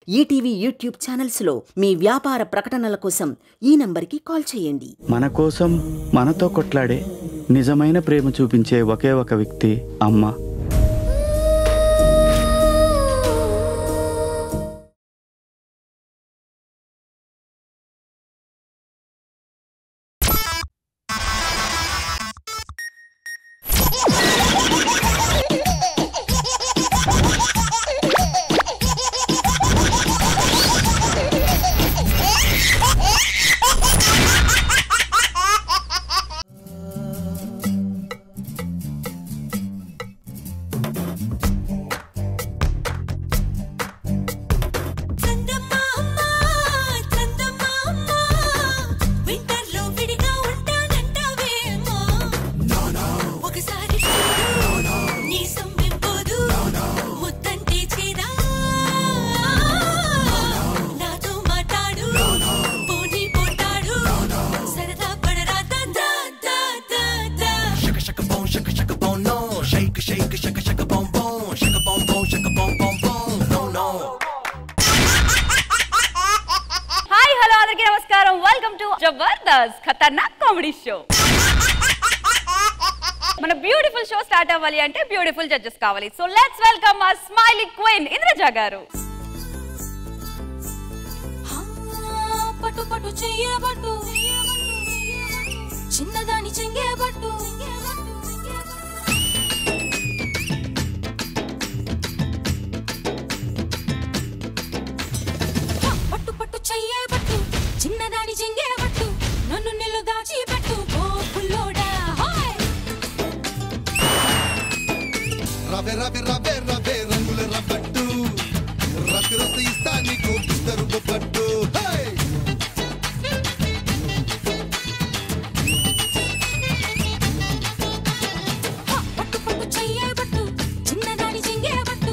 ETV YouTube ఛానల్స్లో మీ వ్యాపార ప్రకటనల కోసం ఈ నంబర్కి కాల్ చేయండి మన కోసం మనతో కొట్లాడే నిజమైన ప్రేమ చూపించే ఒకే ఒక వ్యక్తి అమ్మ చందమామ చందమామ వింటర్లో విడిగా ఉంటానంటావేమో ఒకసారి చూడు నీ సొమ్మెం పోదు ముద్దంటే చేదా నాతో మాట్లాడు పోనీ పోటాడు సరదా పడరా దా దా దా దా దా Shaka shaka boom, shaka shaka boom, no. Shake shake shaka shaka boom boom, shaka boom boom, shaka boom boom boom, no no. Hi hello అందరికీ నమస్కారం welcome to Jabardasth Khatarnak comedy show మన బ్యూటిఫుల్ షో స్టార్ట్ అవ్వాలి అంటే beautiful judges కావాలి so let's welcome ఆ smiling queen Indraja garu పట్టు పట్టు చెయ్యబట్టు చిన్నదాని చెంగేబట్టు పట్టు పట్టు చెయ్యబట్టు చిన్నదాని చెంగేబట్టు నన్ను నిల్లు దాచిపెట్టు ఓ పుల్లోడా హాయ్ రవె రవె రవె రవె రంగుల రబ్బట్టు రసి రసి ఇస్తా నీకు బిస్తరు పట్టు హై! పట్టు పట్టు చెయ్యబట్టు చిన్నదాని చెంగేబట్టు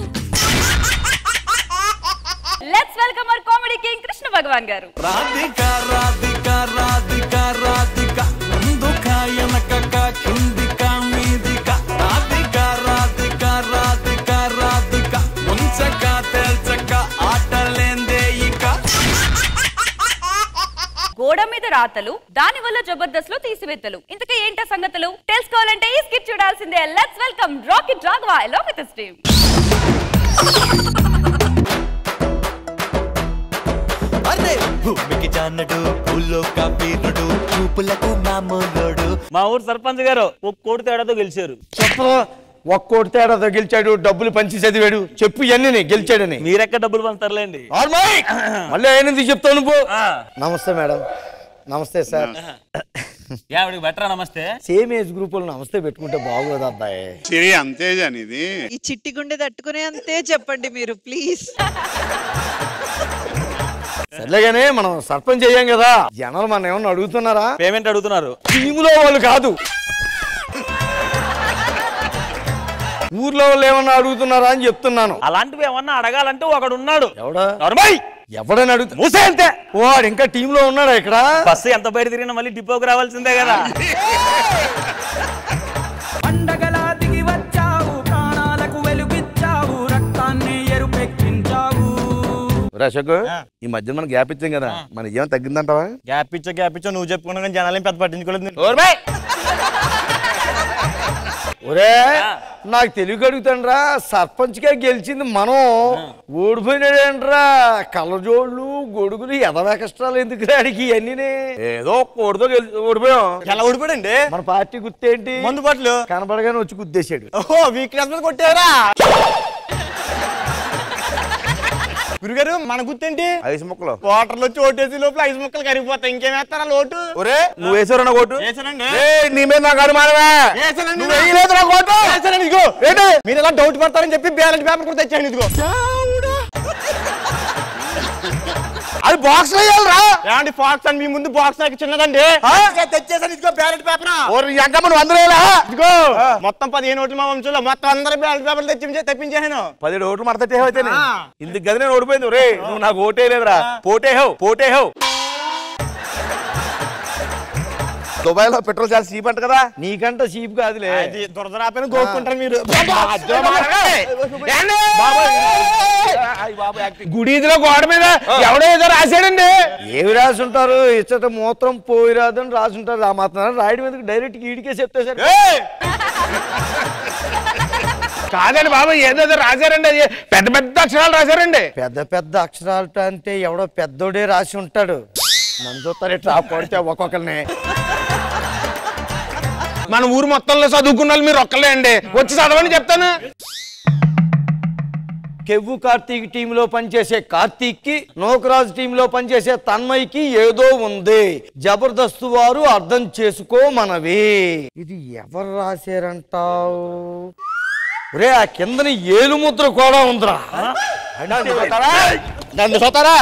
let's welcome our comedy king Krishna Bhagavan garu Radhika Radhika Radhika Radhika ముందుక వెనకక కిందిక మీదిక రాధిక రాధిక రాధిక రాధిక ముంచక తేల్చక ఆటలేందే ఇక గోడ మీద రాతలు దాని వల్ల జబర్దస్త్ లో తీసివేతలు ఇంతకీ ఏంటా సంగతులు తెలుసుకోవాలంటే ఈ స్కిట్ చూడాల్సిందే లెట్స్ వెల్కమ్ రాకెట్ రాఘవ ఎలో విత్ టీమ్ అరే భూమికి జానడు పూలో కబీరుడు చూపులకు మామూలుడు మా ఊరు సర్పంచ్ గారు ఒక కోడి తేడాతో గెలిచారు చెప్పరా ఒక్కోటి తేడాతో గెలిచాడు డబ్బులు పంచి చదివాడు చెప్పు ఇవన్నీ గెలిచాడని మీరెక్కడ డబ్బులు పంచుతారులేండి ఆర్మాయ్! మళ్ళీ అయినది చెప్తావు నువ్వు ఆ. నమస్తే మేడం నమస్తే సార్ ఆవిడకి బెటరా నమస్తే సేమ్ ఏజ్ గ్రూప్ నమస్తే పెట్టుకుంటే బాగోదు అబ్బాయి సిరి అంతేజాని ఇది ఈ చిట్టి గుండె తట్టుకునే అంతే చెప్పండి మీరు ప్లీజ్ సర్లేగానే మనం సర్పంచ్ అయ్యాం కదా జనాలు మన ఏమన్నా అడుగుతున్నారా పేమెంట్ అడుగుతున్నారు టీములో వాళ్ళు కాదు ఊర్లో వాళ్ళు ఏమన్నా అడుగుతున్నారా అని చెప్తున్నాను అలాంటివి ఏమన్నా అడగాలంటే ఒకడు ఉన్నాడు ఎవడా నర్మయ్ ఎవడని అడుగుతా మూసే అంతే వాడు ఇంకా టీంలో ఉన్నాడా ఇక్కడ బస్సు ఎంత బయట తిరిగినా మళ్ళీ డిపోకి రావాల్సిందే కదా పండగలా దిగి వచ్చావు ప్రాణాలకు వెలుగిచ్చావు రక్తాన్ని ఎరుపెక్కించావు అశోక్ ఈ మధ్య మనం గ్యాప్ ఇచ్చాం కదా మన ఏం తగ్గిందంటావా గ్యాప్ ఇచ్చో గ్యాప్ ఇచ్చో నువ్వు చెప్పుకున్నా కానీ జనాలు పెద్ద పట్టించుకోలేదు ఓర్మయ్! ఒరే నాకు తెలివి అడుగుతాండ్రా సర్పంచ్ గా గెలిచింది మనం ఓడిపోయినాడేంట్రా కళ్ళజోళ్ళు గొడుగులు ఎదవ కష్టాలు ఎందుకు అడిగి ఇవన్నీ ఏదో కోడితో గెలి ఓడిపోయాం ఎలా ఊడిపోడండి మన పార్టీ గుర్తేంటి మందు బాటలు కనపడగానే వచ్చి గుద్దేశాడు ఓహో వీక్నెస్ మీద కొట్టారా గురుగారు మన గుర్తేంటి ఐదు ముక్కలు వాటర్లో వచ్చి ఓటేసి లోపల ఐదు ముక్కలు కరిగిపోతాయి ఇంకేం వేస్తారా లోటు ఒరే నువ్వు వేసారు నా కోటు వేసానండి ఏయ్, నీ మీద నాకు అనుమానమే వేసానండి నువ్వు వేయలేదు నా కోటు వేసానండి ఇదిగో ఏంటి మీరు ఎలా డౌట్ పడతారని చెప్పి బ్యాలెట్ పేపర్ కూడా తెచ్చాను ఇదిగో అది బాక్స్ లో వేయాలిరా ఏమండి బాక్స్ అని మీ ముందు బాక్స్ నాకు చిన్నదండి తెచ్చేసాను ఇదిగో బ్యాలెట్ పేపర్ ఓరి ఎంకమ్మ నువ్వు అందరూ వేయలా? ఇదిగో మొత్తం పదిహేను ఓట్లు మా వంశంలో మొత్తం అందరూ బ్యాలెట్ పేపర్లు తెచ్చి తెప్పించాను పదిహేడు ఓట్లు మడతట్టే అయితే ఆ. ఇందుకు గది నేను ఓడిపోయింది రే నువ్వు నాకు ఓటే లేదురా పోటే హో పోటే హో దుబాయ్ లో పెట్రోల్ చాలా చీప్ అంట కదా నీకంట చీప్ కాదులే దురదరాపైన గోక్కుంటారు మీరు గుడిలో గోడ మీద ఎవడో ఏదో రాశాడండి ఏమి రాసి ఉంటారు ఇచ్చట మూత్రం పోయి రాదని రాసి ఉంటారు ఆ మాత్రం రాయడం ఎందుకు డైరెక్ట్ ఈడికే చెప్తే సార్ కాదండి బాబు ఏదేదో రాశారండి అది పెద్ద పెద్ద అక్షరాలు రాశారండి పెద్ద పెద్ద అక్షరాలు అంటే ఎవడో పెద్దోడే రాసి ఉంటాడు నన్ను చూస్తారు ఇట్లా కొడితే ఒక్కొక్కరిని మన ఊరు మొత్తంలో చదువుకున్న వాళ్ళు మీరు ఒక్కలే అండి వచ్చి చదవని చెప్తాను కెవ్వు కార్తీక్ టీంలో పనిచేసే కార్తీక్ కి నోకరాజ్ టీంలో పనిచేసే తన్మయ్కి ఏదో ఉంది జబర్దస్త్ వారు అర్థం చేసుకో మనవి ఇది ఎవరు రాశారంటావు రే ఆ కిందని ఏలు ముద్ర కూడా ఉందిరా నన్ను చూస్తారా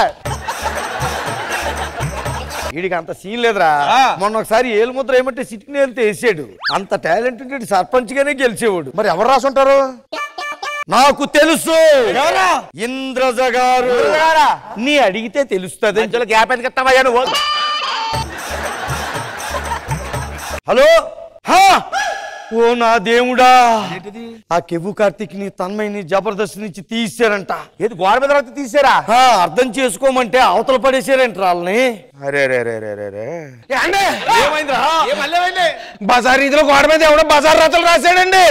వీడికి అంత సీన్ లేదురా మొన్న ఒకసారి ఏలు ముద్ర ఏమంటే సిట్టిని వెళ్తే వేసాడు అంత టాలెంట్ ఉంటే సర్పంచ్ గానే గెలిచేవాడు మరి ఎవరు రాసి ఉంటారు నాకు తెలుసు ఇంద్రజ గారు నీ అడిగితే తెలుస్తుంది మధ్యలో గ్యాప్ ఎందుకు ఇస్తావయ్యా నువ్వు హలో హా! ఓ నా దేవుడా ఆ కెవ్వు కార్తీక్ ని తన్మయ్యని జబర్దస్త్ నుంచి తీసారంట ఏది గోడ మీద రాసి తీసారా హా, అర్థం చేసుకోమంటే అవతల పడేసారంట వాళ్ళని అరే రే రే రే రే రే బజార్ ఇదిలో గోడ మీద ఎవడో బజార్ రాతలు రాశాడండి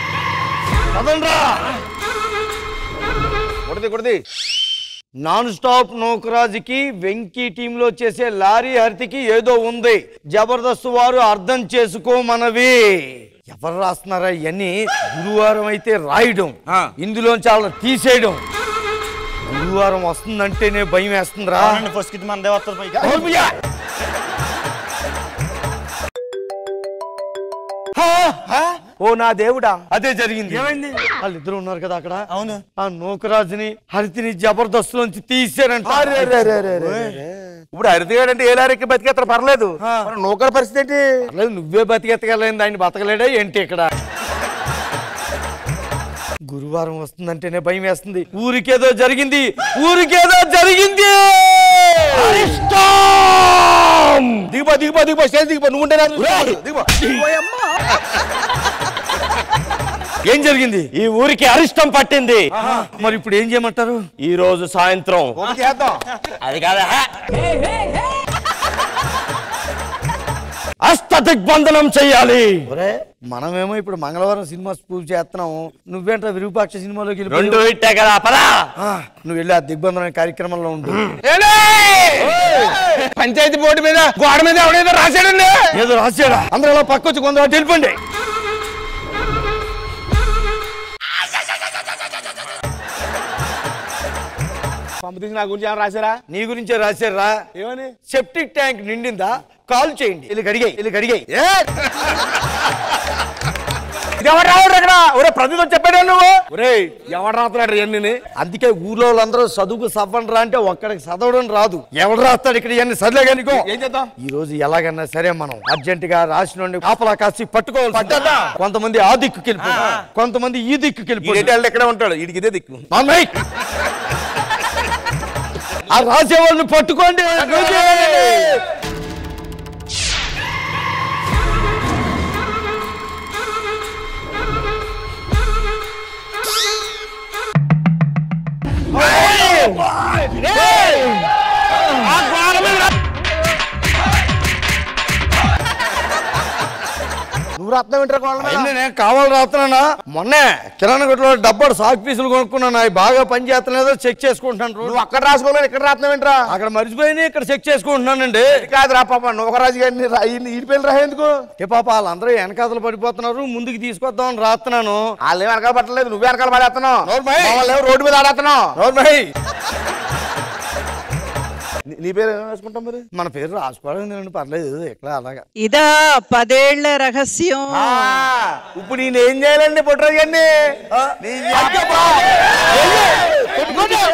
కొడది కొడది నాన్ స్టాప్ నౌకరాజుకి వెంకీ టీంలో చేసే లారీ హర్తికి ఏదో ఉంది జబర్దస్త్ వారు అర్థం చేసుకోమనవి ఎవరు రాస్తున్నారా ఇవన్నీ గురువారం అయితే రాయడం ఇందులో చాలా తీసేయడం గురువారం వస్తుందంటేనే భయం వేస్తుందిరా ఫస్ట్ కిట్ మన దేవతలు పైకి ఓ నా దేవుడా అదే జరిగింది ఏమైంది వాళ్ళిద్దరు ఉన్నారు కదా అక్కడ అవును ఆ నూకరాజుని హరితిని జబర్దస్త్ నుంచి తీసారంట ఇప్పుడు హరితగాడు అంటే ఏ లారీకి బతికేస్తారు పర్లేదు మరి నూకల పరిస్థితి ఏంటి పర్లేదు, నువ్వే బతికెత్తగలేదు ఆయన బతకలేడా ఏంటి ఇక్కడ గురువారం వస్తుందంటేనే భయం వేస్తుంది ఊరికేదో జరిగింది ఊరికేదో జరిగింది దిగిపో దిగిపో దిగిపో స్టేజ్ దిగిపో నువ్వు ఉంటే దిగిపో ఏం జరిగింది ఈ ఊరికి అరిష్టం పట్టింది మరి ఇప్పుడు ఏం చేయమంటారు ఈ రోజు సాయంత్రం చేద్దాం అది కాదా అష్ట దిగ్బంధనం చెయ్యాలి ఒరే మనమేమో ఇప్పుడు మంగళవారం సినిమా ప్రూవ్ చేస్తున్నాము నువ్వేంట్రా విరూపాక్ష సినిమాలోకి వెళ్ళిపోయావు? రెండు ఇట్టే కదా పరా ఆ, నువ్వు వెళ్ళి ఆ దిగ్బంధన కార్యక్రమంలో ఉండు ఏండి? పంచాయతీ బోర్డు మీద గోడ మీద ఎవడేదో రాశాడండి ఏదో రాశాడా అందరూ అలా పక్క వచ్చి కొందరు వెళ్ళిపోండి పంపితీసి నా గురించి ఏమైనా రాశారా నీ గురించే రాశారా ఏమని సెప్టిక్ ట్యాంక్ నిండిందా కాల్ చేయండి వెళ్ళి కడిగాయి వెళ్ళి కడిగాయి ఎవరు రావడం ఇక్కడ ఒరే ప్రతితో చెప్పాడు నువ్వు ఒరే ఎవరు రాస్తున్నాడు ఇవన్నీ అందుకే ఊర్లో వాళ్ళందరూ చదువుకు సవ్వండ్రా అంటే ఒక్కడికి చదవడం రాదు ఎవడు రాస్తాడు ఇక్కడ ఇవన్నీ సర్లే కానీ ఏం చేద్దాం ఈ రోజు ఎలాగన్నా సరే మనం అర్జెంట్ గా రాసిన వాడిని కాపలా కాసి పట్టుకోవాలి పట్టేద్దాం. కొంతమంది ఆ దిక్కుకి వెళ్ళిపోతారు కొంతమంది ఈ దిక్కుకి ఈ వెళ్ళిపోతారు ఇక్కడే ఉంటాడు వీడికి ఇదే దిక్కు మామయ్య! ఆ రాసే వాళ్ళని పట్టుకోండి నువ్వు రాస్తున్నావు ఏంట్రా కోళ్ళ మీద? అయ్యింది నేను కావాలి రాస్తున్నానా మొన్నే కిరాణా కొట్లో డబ్బాడు సాక్ పీసులు కొనుక్కున్నాను అవి బాగా పని చేస్తలేదో చెక్ చేసుకుంటున్నాను రోజు. నువ్వు అక్కడ రాసుకోలేదు ఇక్కడ రాస్తున్నావు ఏంట్రా అక్కడ మర్చిపోయి ఇక్కడ చెక్ చేసుకుంటున్నానండి ఇది కాదురా పాప నూకరాజు గారిని రా- ఈయన్ని ఈడి పేర్లు రా ఎందుకు ఏ పాప వాళ్ళందరూ వెనకాతలు పడిపోతున్నారు ముందుకు తీసుకొద్దామని రాస్తున్నాను వాళ్ళు ఏం వెనకాల పట్టలేదు నువ్వే వెనకాల పడేస్తున్నావు నోర్మయ్. వాళ్ళు ఏమో రోడ్డు మీద ఆడేస్తున్నావు నోర్మయ్. నీ- నీ పేరు ఏం వేసుకుంటాం మరి మన పేరు రాసుకోవడం ఏంటండి, పర్లేదు ఎట్లా అలాగా ఇదా పదేళ్ల రహస్యం ఆ, ఇప్పుడు నేను ఏం చేయాలండి పుట్టరాజు గారిని నీ అబ్బా! కొట్టుకోండి.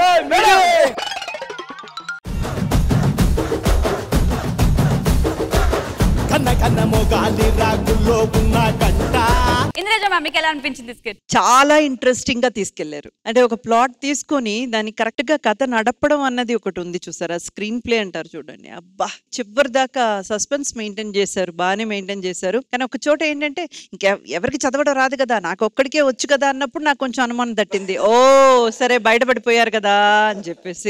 కన్న కన్న మొగాలి రాగుల్లో ఉన్న గంట ఇంద్రజ మ్యామ్ మీకు ఎలా అనిపించింది స్కిట్ చాలా ఇంట్రెస్టింగ్ గా తీసుకెళ్లారు అంటే ఒక ప్లాట్ తీసుకొని దాన్ని కరెక్ట్ గా కథ నడపడం అన్నది ఒకటి ఉంది చూసారా స్క్రీన్ ప్లే అంటారు చూడండి అబ్బా చివరి దాకా సస్పెన్స్ మెయింటైన్ చేశారు బాగానే మెయింటైన్ చేశారు కానీ ఒక చోట ఏంటంటే ఇంకా ఎవరికి చదవడం రాదు కదా నాకు ఒక్కడికే వచ్చు కదా అన్నప్పుడు నాకు కొంచెం అనుమానం తట్టింది ఓ సరే బయటపడిపోయారు కదా అని చెప్పేసి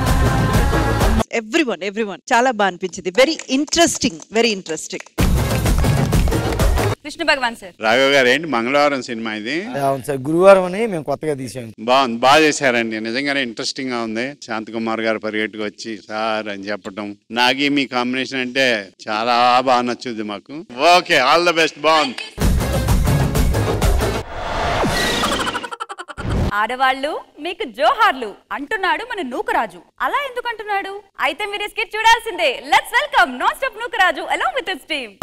ఎవ్రీ వన్ ఎవ్రీ వన్ చాలా బాగా అనిపించింది very interesting very interesting Vishnu Bhagavan sir Raghav garu ఏంటి మంగళవారం సినిమా ఇది అవును సార్ గురువారం అని మేము కొత్తగా తీసాం బాగుంది బాగా చేశారండి నిజంగానే ఇంట్రెస్టింగ్ గా ఉంది శాంత్ కుమార్ గారు పరిగెట్టుకు వచ్చి సార్ అని చెప్పడం నాగి మీ కాంబినేషన్ అంటే చాలా బాగా నచ్చుద్ది మాకు ఓకే ఆల్ ద బెస్ట్ బాగుంది ఆడవాళ్ళు మీకు జోహార్లు అంటున్నాడు మన నూకరాజు అలా ఎందుకు అంటున్నాడు అయితే మీరు స్కిట్ చూడాల్సిందే let's welcome non stop Nookaraju along with his team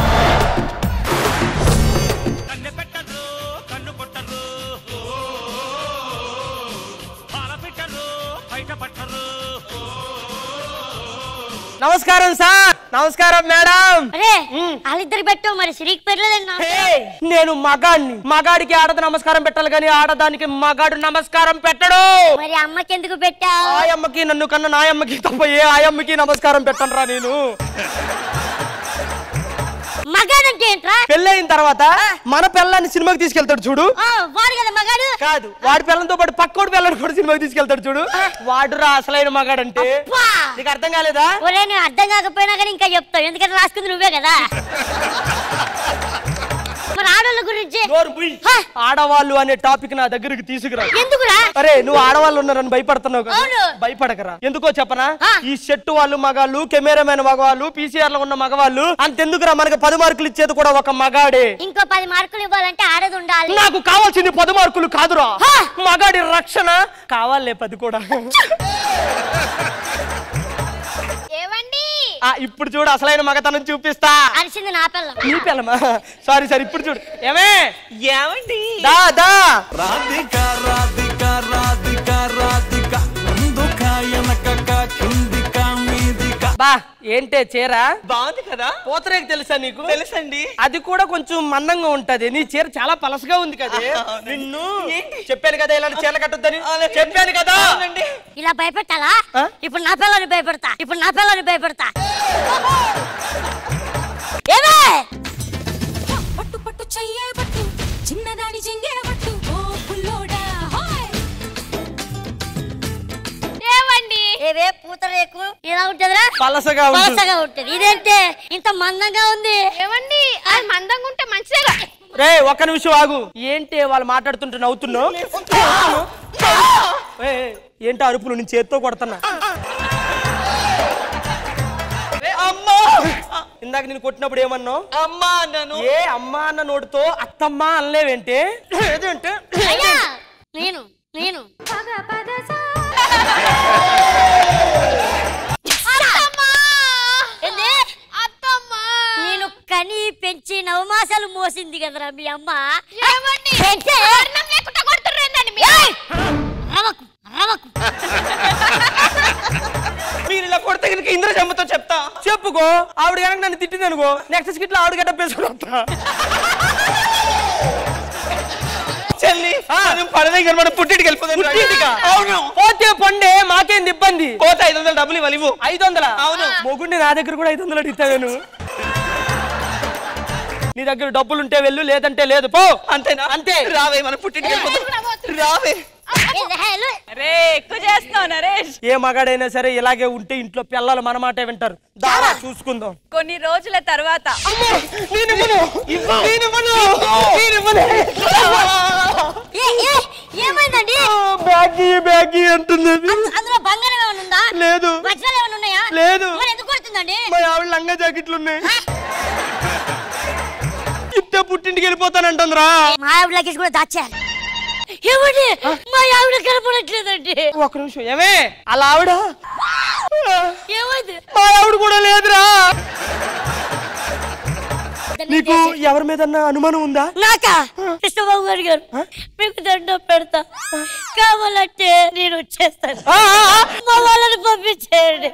నమస్కారం సార్ నమస్కారం మేడం అరే వాళ్ళిద్దరు పెట్టు మరి సిరికి పెట్టలేదన్నా నేను మగాడిని మగాడికి ఆడద నమస్కారం పెట్టాలి కానీ ఆడదానికి మగాడు నమస్కారం పెట్టడు మరి అమ్మకి ఎందుకు పెట్టా ఆయమ్మకి నన్ను కన్న నాయమ్మకి తప్ప ఏ ఆయమ్మకి నమస్కారం పెట్టనురా నేను మగాడంటే ఏంట్రా పెళ్ళైన తర్వాత మన పిల్లాన్ని సినిమాకి తీసుకెళ్తాడు చూడు ఆ, వాడు కదా మగాడు కాదు వాడి పిల్లలతో పాటు పక్కోడి పిల్లని కూడా సినిమాకి తీసుకెళ్తాడు చూడు వాడు రా అసలైన మగాడంటే నీకు అర్థం కాలేదా ఒరే నువ్వు అర్థం కాకపోయినా కానీ ఇంకా చెప్తావు ఎందుకంటే రాసుకుంది నువ్వే కదా మరి ఆడవాళ్ళ గురించి ఆడవాళ్ళు అనే టాపిక్ నా దగ్గరికి తీసుకురా ఎందుకురా అరే నువ్వు ఆడవాళ్ళు ఉన్నారని భయపడుతున్నావు కదా అవును. భయపడకరా ఎందుకో చెప్పనా ఈ షెట్టు వాళ్ళు మగాళ్ళు కెమెరామెన్ మగవాళ్ళు పీసీఆర్ లో ఉన్న మగవాళ్ళు అంతెందుకురా మనకి పది మార్కులు ఇచ్చేది కూడా ఒక మగాడే ఇంకో పది మార్కులు ఇవ్వాలంటే ఆడది ఉండాలి నాకు కావాల్సింది పది మార్కులు కాదురా మగాడి రక్షణ కావాలే పది కూడా ఏవండి ఆ, ఇప్పుడు చూడు అసలైన మగతనం చూపిస్తా అరిసింది నా పిల్ల నీ పిల్లమా సారీ సారీ ఇప్పుడు చూడు ఏమే ఏమండి దా దా రాధిక రాధిక రాధిక రాధిక ముందుక వెనకక కిందిక మీదిక బా ఏంటే చీర బాగుంది కదా పోతరేకి తెలుసా నీకు తెలుసండి అది కూడా కొంచెం మందంగా ఉంటది నీ చీర చాలా పలసగా ఉంది కదా నిన్ను చెప్పాను కదా ఇలాంటి చీర కట్టొద్దని చెప్పాను కదా ఇలా భయపెట్టాలా ఇప్పుడు నా పిల్లని భయపెడతా ఇప్పుడు నా పిల్లని భయపెడతా ఏమే పట్టు పట్టు చెయ్యే పట్టు చిన్నదాని చెంగే పట్టు ఓ పుల్లోడా హాయ్ ఏవండి ఏవే పూతరేకు ఇలా ఉంటదిరా పలసగా ఉంటుంది. పలసగా ఉంటది ఇదేంటే ఇంత మందంగా ఉంది ఏవండి అది మందంగా ఉంటే మంచిదేగా రే ఒక్క నిమిషం ఆగు ఏంటి వాళ్ళు మాట్లాడుతుంటే నవ్వుతున్నావు ఏయ్, ఏయ్, ఏంటి అరుపులు నేను చేత్తో కొడుతున్నా అమ్మా ఇందాక నేను కొట్టినప్పుడు ఏమన్నావు అమ్మా అన్నాను ఏ అమ్మా అన్న నోటితో అత్తమ్మ అనలేవేంటే ఏదంటే అయ్యా నేను నేను ఏంది? నేను కని పెంచి నవమాసాలు మోసింది కదరా మీ అమ్మ పెంచే. ఏయ్! రవకు, రవకు. మీరు ఇలా కొడితే కనుక ఇంద్రజమ్మతో చెప్తా చెప్పుకో ఆవిడ కనుక నన్ను తిట్టింది అనుకో నెక్స్ట్ స్కిట్ లో ఆవిడ గడ్డ పేసుకుని వస్తా చెల్లి పడదగ్గర మన పుట్టింటికి వెళ్ళిపోతాం అవును పోతే పండే మాకేంది ఇబ్బంది పోతే ఐదు వందలు డబ్బులు ఇవ్వాలి ఇవ్వు ఐదు వందల అవును మొగుండి నా దగ్గర కూడా ఐదు వందలు అడుగుతా నేను నీ దగ్గర డబ్బులు ఉంటే వెళ్ళు లేదంటే లేదు పో అంతేనా అంతే రావే మన పుట్టింటికి వెళ్ళిపోతాం రావే రే ఎక్కువ చేస్తున్నావు నరేష్ ఏ మగాడైనా సరే ఇలాగే ఉంటే ఇంట్లో పిల్లలు మన మాటే వింటారు దారా చూసుకుందాం కొన్ని రోజుల తర్వాత ఏ, ఏ, ఏమైందండి బ్యాగి బ్యాగి అంటుంది అది. అందులో బంగారం ఏమైనా ఉందా లేదు. వజ్రాలు ఏమైనా ఉన్నాయా లేదు. మరి ఎందుకు కొడుతుందండి మా ఆవిడ లంగా జాకెట్లు ఉన్నాయి ఇట్టే పుట్టింటికి వెళ్ళిపోతానంటుందిరా మా ఆవిడ లగేజ్ కూడా దాచారు ఏమండి మా ఆవిడ కనపడట్లేదండి ఒక నిమిషం ఏమే అలా ఆవిడ ఏమైంది మా ఆవిడ కూడా లేదురా నీకు ఎవరి మీద అనుమానం ఉందా నాకా కృష్ణబాబు గారు గారు మీకు దండం పెడతా కావాలంటే నేను వచ్చేస్తాను మా వాళ్ళని పంపించేయండి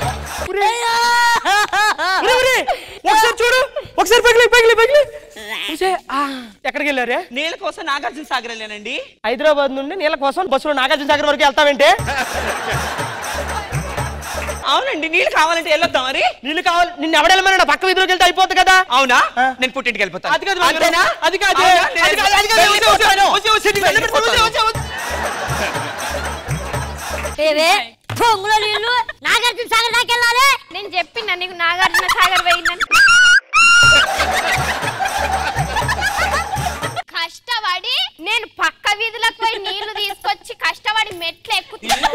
ఒరే, ఒరే, ఒకసారి చూడు ఒకసారి పగిలి పగిలి పగిలి చూసే ఆ, ఎక్కడికి వెళ్ళారే నీళ్ళ కోసం నాగార్జున సాగర్ వెళ్ళానండి హైదరాబాద్ నుండి నీళ్ళ కోసం బస్సులో నాగార్జున సాగర్ వరకు వెళ్తావేంటే అవునండి నీళ్ళు కావాలంటే వెళ్ళొద్దాం మరి నీళ్ళు కావాలి నిన్ను ఎవడెళ్ళమన్నా పక్క వీధిలోకి వెళ్తే అయిపోద్ది కదా అవునా నేను పుట్టింటికి వెళ్ళిపోతాను అది కాదు బంగారం. అంతేనా? అది కాదు అవునా? నేను అది కాదు, అది కాదు, వచ్చే, వచ్చే, వెళ్ళిపోతాను. వచ్చే, వచ్చే, నీ వెళ్ళి పెట్టుకో, వచ్చే, వచ్చే, వచ్చే. ఏవే పొంగులో నీళ్ళు నాగార్జున సాగర్ దాకా వెళ్ళాలి నేను చెప్పిన నీకు నాగార్జున సాగర్ పోయిందని కష్టపడి నేను పక్క వీధులకు పోయి నీళ్లు తీసుకొచ్చి కష్టపడి మెట్లు ఎక్కుతున్నా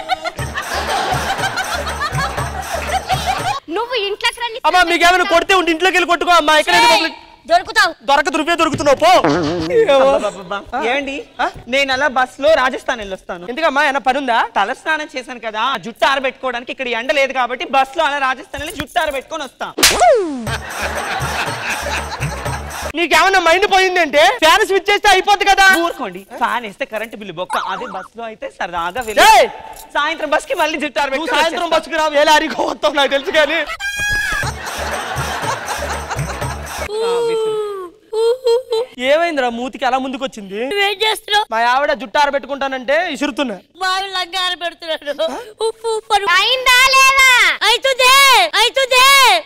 నువ్వు ఇంట్లోకి రండి అమ్మా మీకేమైనా కొడితే ఉండి ఇంట్లోకి వెళ్ళి కొట్టుకో అమ్మా ఇక్కడ ఎందుకు పబ్లిక్- దొరుకుతావు దొరక దురుపే దొరుకుతున్నావు పో ఏమండి నేను అలా బస్ లో రాజస్థాన్ వెళ్ళొస్తాను ఎందుకమ్మా ఏమైనా పని ఉందా తల స్నానం చేశాను కదా ఆ జుట్టు ఆరబెట్టుకోవడానికి ఇక్కడ ఎండ లేదు కాబట్టి బస్ లో అలా రాజస్థాన్ వెళ్ళి జుట్టు ఆరబెట్టుకొని వస్తాం నీకేమన్నా మైండ్ పోయిందంటే ఫ్యాన్ స్విచ్ చేస్తే అయిపోద్ది కదా ఊరుకోండి ఫ్యాన్ వేస్తే కరెంట్ బిల్లు బొక్క అదే బస్ లో అయితే సరదాగా వెళ్ళి ఏయ్! సాయంత్రం బస్ కి మళ్ళీ జుట్టు నువ్వు ఆరబెట్టుకొని సాయంత్రం వచ్చేస్తా. బస్సుకు రావు ఏ లారీకో వస్తావు నాకు తెలుసు కానీ ఏమైందిరా మూతికి అలా ముందుకు వచ్చింది నువ్వేం చేస్తున్నావు మా ఆవిడ జుట్టు ఆరబెట్టుకుంటానంటే ఇసురుతున్నా మావి లంగారు పెడుతున్నాడు ఉప్పు ఉప్పు అయిందా లేదా అవుతుంది అవుతుంది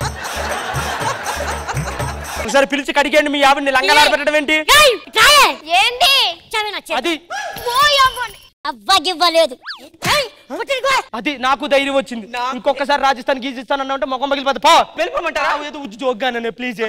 ఒకసారి పిలిచి కడిగండి మీ ఆవిడని లంగాలు ఆరబెట్టడం ఏంటి ఏంటి అది అవ్వకి ఇవ్వలేదు అది నాకు ధైర్యం వచ్చింది ఇంకొకసారి రాజస్థాన్ గీజిస్తాను అన్నా ఉంటే మొఖం పగిలిపోతా పో వెళ్ళిపోమంటారా ఏదో ఉజ్జు జోగ్గానే ప్లీజ్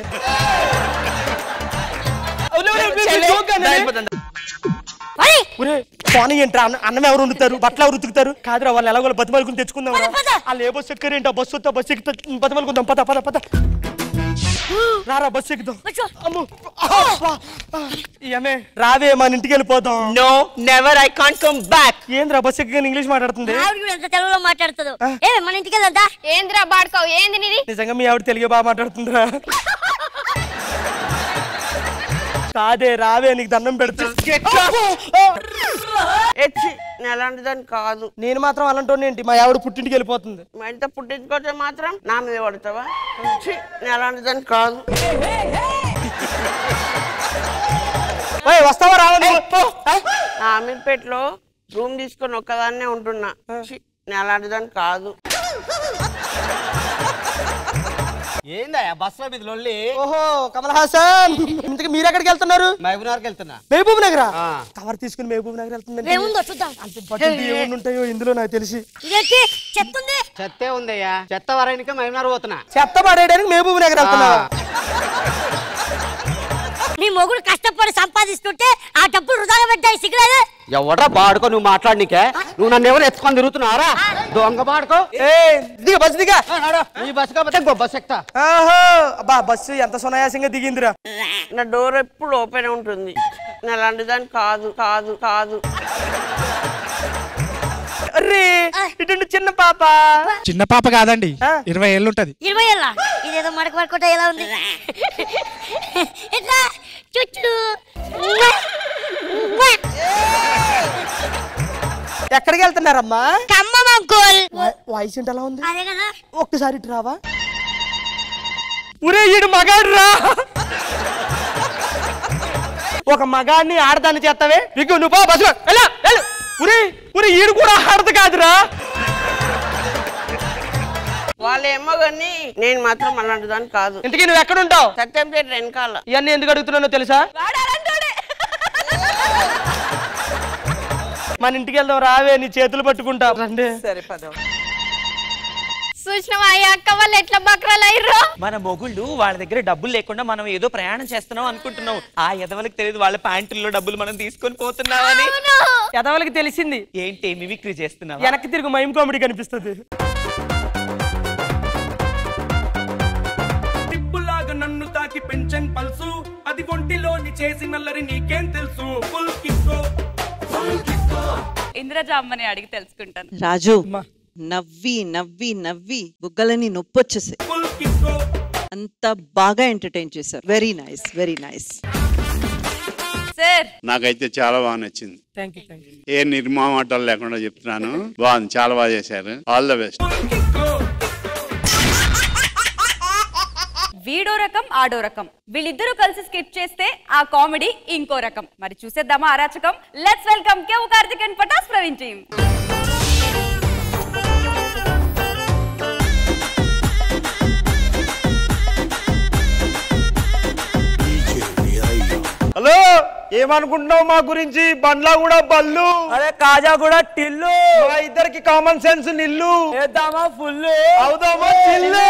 పోనీ ఏంట్రా అన్న అన్నం ఎవరు వండుతారు బట్టలు ఎవరు ఉతుకుతారు కాదురా వాళ్ళు ఎలాగో బతిమలుకుని తెచ్చుకుందాం రా వాళ్ళు ఏ బస్సు ఎక్కారేంటి ఆ బస్సు వస్తే బస్సు ఎక్కుతా బతిమలుకుందాం పద పద పద రారా బస్సు ఎక్కుదాం అమ్మో అబ్బా. ఏమే రావే మన ఇంటికి వెళ్ళిపోదాం no never I can't come back ఏంద్రా బస్సు ఎక్కగానే ఇంగ్లీష్ మాట్లాడుతుంది ఆవిడ కూడా ఎంత తెలుగులో మాట్లాడుతుందో ఏ మన ఇంటికి వెళ్దా ఏందిరా బాడుకోవు ఏంది నీది నిజంగా మీ ఆవిడ తెలుగే బాగా మాట్లాడుతుందిరా కాదే రావే నీకు దండం పెడుతు ఎలాంటిదని కాదు నేను మాత్రం అలాంటి ఏంటి మా ఆవిడ పుట్టింటికి వెళ్ళిపోతుంది మా ఇంత పుట్టించుకోతే మాత్రం నా మీద పడతావా ఛీ, నేను అలాంటిదని కాదు ఓయ్, వస్తావా రావా నువ్వు? పో. నా అమీర్పేటలో రూమ్ తీసుకొని ఒక్కదాన్నే ఉంటున్నా ఛీ, నేను అలాంటిదని కాదు ఏందయ్యా బస్సులో మీద లొల్లి ఓహో కమల్ హాసన్ ఇంతకు మీరు ఎక్కడికి వెళ్తున్నారు మహబూబ్ నగర్కి వెళ్తున్నా మహబూబ్ నగర్ కవర్ తీసుకుని మహబూబ్ నగర్ వెళ్తుందండి ఏముందో చూద్దాం పట్టింటి ఏముండి ఉంటాయో ఇందులో నాకు తెలిసి ఇదేంటి చెప్తుంది చెత్తే ఉందయ్యా చెత్త వరానికి మహబూబ్ నగర్ పోతున్నా చెత్త పడేయడానికి మహబూబ్ నగర్ వెళ్తున్నా నీ మొగుడు కష్టపడి సంపాదిస్తుంటే ఆ డబ్బులు వృధాగా పెట్టాయి సిగ్గులేదు ఎవడ్రా బాడుకో నువ్వు మాట్లాడనీకే నువ్వు నన్ను ఎవరు ఎత్తుకొని తిరుగుతున్నారా దొంగ బాడుకో దిగ బస్ దిగా ఈ బస్సు కాకపోతే ఇంకో బస్ ఎక్కుతా ఆహో అబ్బా బస్సు ఎంత సునాయాసంగా దిగిందిరా నా డోర్ ఎప్పుడు ఓపెన్ ఉంటుంది నేను అలాంటిదని కాదు కాదు కాదు అరే ఇటు చిన్న పాప చిన్న పాప కాదండి ఇరవై ఏళ్ళు ఉంటది ఇరవై ఏళ్ళ ఇదేదో మడక పడుకుంటే ఎలా ఉంది ఇట్లా చుట్టూ ఎక్కడికి వెళ్తున్నారమ్మా ఖమ్మం అంకుల్ వాయిస్ ఏంటి ఎలా ఉంది అదే కదా ఒక్కసారి ఇటు రావా ఒరే ఈడు మగాడురా ఒక మగాడిని ఆడదాన్ని చేస్తావే నీకు నువ్వు పో బస్సులో వెళ్ళు వెళ్ళు ఒరే ఒరే ఈడు కూడా ఆడదు కాదురా వాళ్ళేమో కానీ నేను మాత్రం అలాంటిదని కాదు ఇంతకీ నువ్వు ఎక్కడ ఉంటావు సత్యంపేట వెనకాల ఇవన్నీ ఎందుకు అడుగుతున్నానో తెలుసా మన ఇంటికి వెళ్దాం రావే నీ చేతులు పట్టుకుంటా రండి సరే పదం చూసినావా ఈ అక్క వాళ్ళు ఎట్లా బక్రాలు అయ్యారో మన మొగుళ్ళు వాళ్ళ దగ్గర డబ్బులు లేకుండా మనం ఏదో ప్రయాణం చేస్తున్నాం అనుకుంటున్నాం ఆ ఎదవలకు తెలియదు వాళ్ళ ప్యాంటుల్లో డబ్బులు మనం తీసుకొని పోతున్నామని ఎదవలకి తెలిసింది ఏంటి మిమిక్రీ చేస్తున్నావా వెనక్కి తిరుగు మైమ్ కామెడీ కనిపిస్తుంది టిప్పులాగా నన్ను తాకి పెంచన్ పల్సు అది ఒంటిలోని చేసి నల్లరి నీకేం తెలుసు ఫుల్ కిక్కో ఫుల్ కిక్కో ఇంద్రజ అమ్మని అడిగి తెలుసుకుంటాను రాజు నవ్వి నవ్వి నవ్వి బుగ్గలని నొప్పొచ్చేసాయి ఫుల్ కిక్కో అంత బాగా ఎంటర్టైన్ చేశారు very nice very nice sir నాకైతే చాలా బాగా నచ్చింది థ్యాంక్ యూ థ్యాంక్ యూ ఏ నిర్మామాటాలు లేకుండా చెప్తున్నాను బాగుంది చాలా బాగా చేశారు ఆల్ ద బెస్ట్ వీడో రకం ఆడో రకం వీళ్ళిద్దరూ కలిసి స్కిట్ చేస్తే ఆ కామెడీ ఇంకో రకం మరి చూసేద్దామా అరాచకం let's welcome Kevvu Karthik and Patas Praveen team hello ఏమనుకుంటున్నావు మా గురించి బండ్లా కూడా బల్లు అదే కాజా కూడా టిల్లు మా ఇద్దరికి కామన్ సెన్స్ నిల్లు వేద్దామా ఫుల్ అవుదామా చిల్లు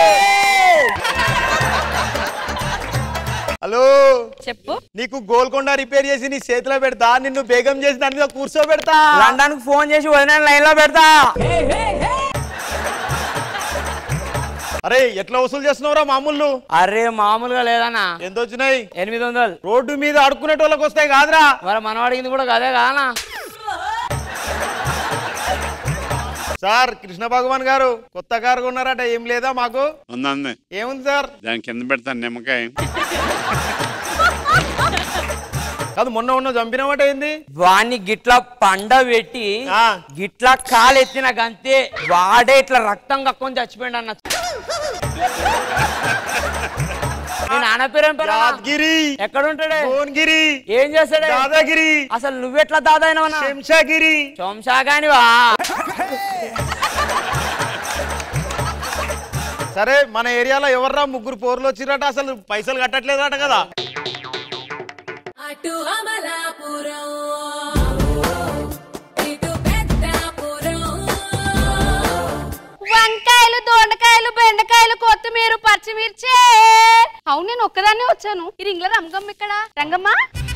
హలో చెప్పు నీకు గోల్కొండ రిపేర్ చేసి నీ చేతిలో పెడతా నిన్ను బేగం చేసి దాని మీద కూర్చోబెడతా లండన్ ఫోన్ చేసి వదిన లైన్ లో పెడతా అరే ఎట్లా వసూలు చేస్తున్నావురా మామూలు అరే మామూలుగా లేదన్నా ఎంత వచ్చినాయి ఎనిమిది వందలు రోడ్డు మీద అడుక్కునేటోళ్ళకి వస్తాయి కాదురా మరి మనం అడిగింది కూడా అదే కానా సార్ కృష్ణ భగవాన్ గారు కొత్త కారు కొన్నారట ఏం లేదా మాకు ఉందండి ఏముంది సార్ దాని కింద పెడతాను నిమ్మకాయ కాదు మొన్న ఉన్న చంపినమాట ఏంది వాణ్ణి గిట్ల పండ పెట్టి గిట్ల కాలు ఎత్తిన గంతే వాడే ఇట్లా రక్తం కక్కుని చచ్చిపోయిండు అన్న మీ నాన్న పేరు ఏం పేరు అన్న? యాదగిరి ఎక్కడ ఉంటాడే భువనగిరి ఏం చేస్తాడే దాదాగిరి అసలు నువ్వెట్లా దాదాయినవన్నా శంషాగిరి శంషాగానివా సరే మన ఏరియాలో ఎవర్రా ముగ్గురు పోర్లు వచ్చిరట అసలు పైసలు కట్టట్లేదట కదా అటు అమలాపురం ఇటు పెద్దాపురం వంకాయలు దొండకాయలు బెండకాయలు కొత్తిమీర పచ్చిమిర్చి అవును నేను ఒక్కదాన్నే వచ్చాను ఈ రింగ్ల రంగమ్మ ఇక్కడ రంగమ్మ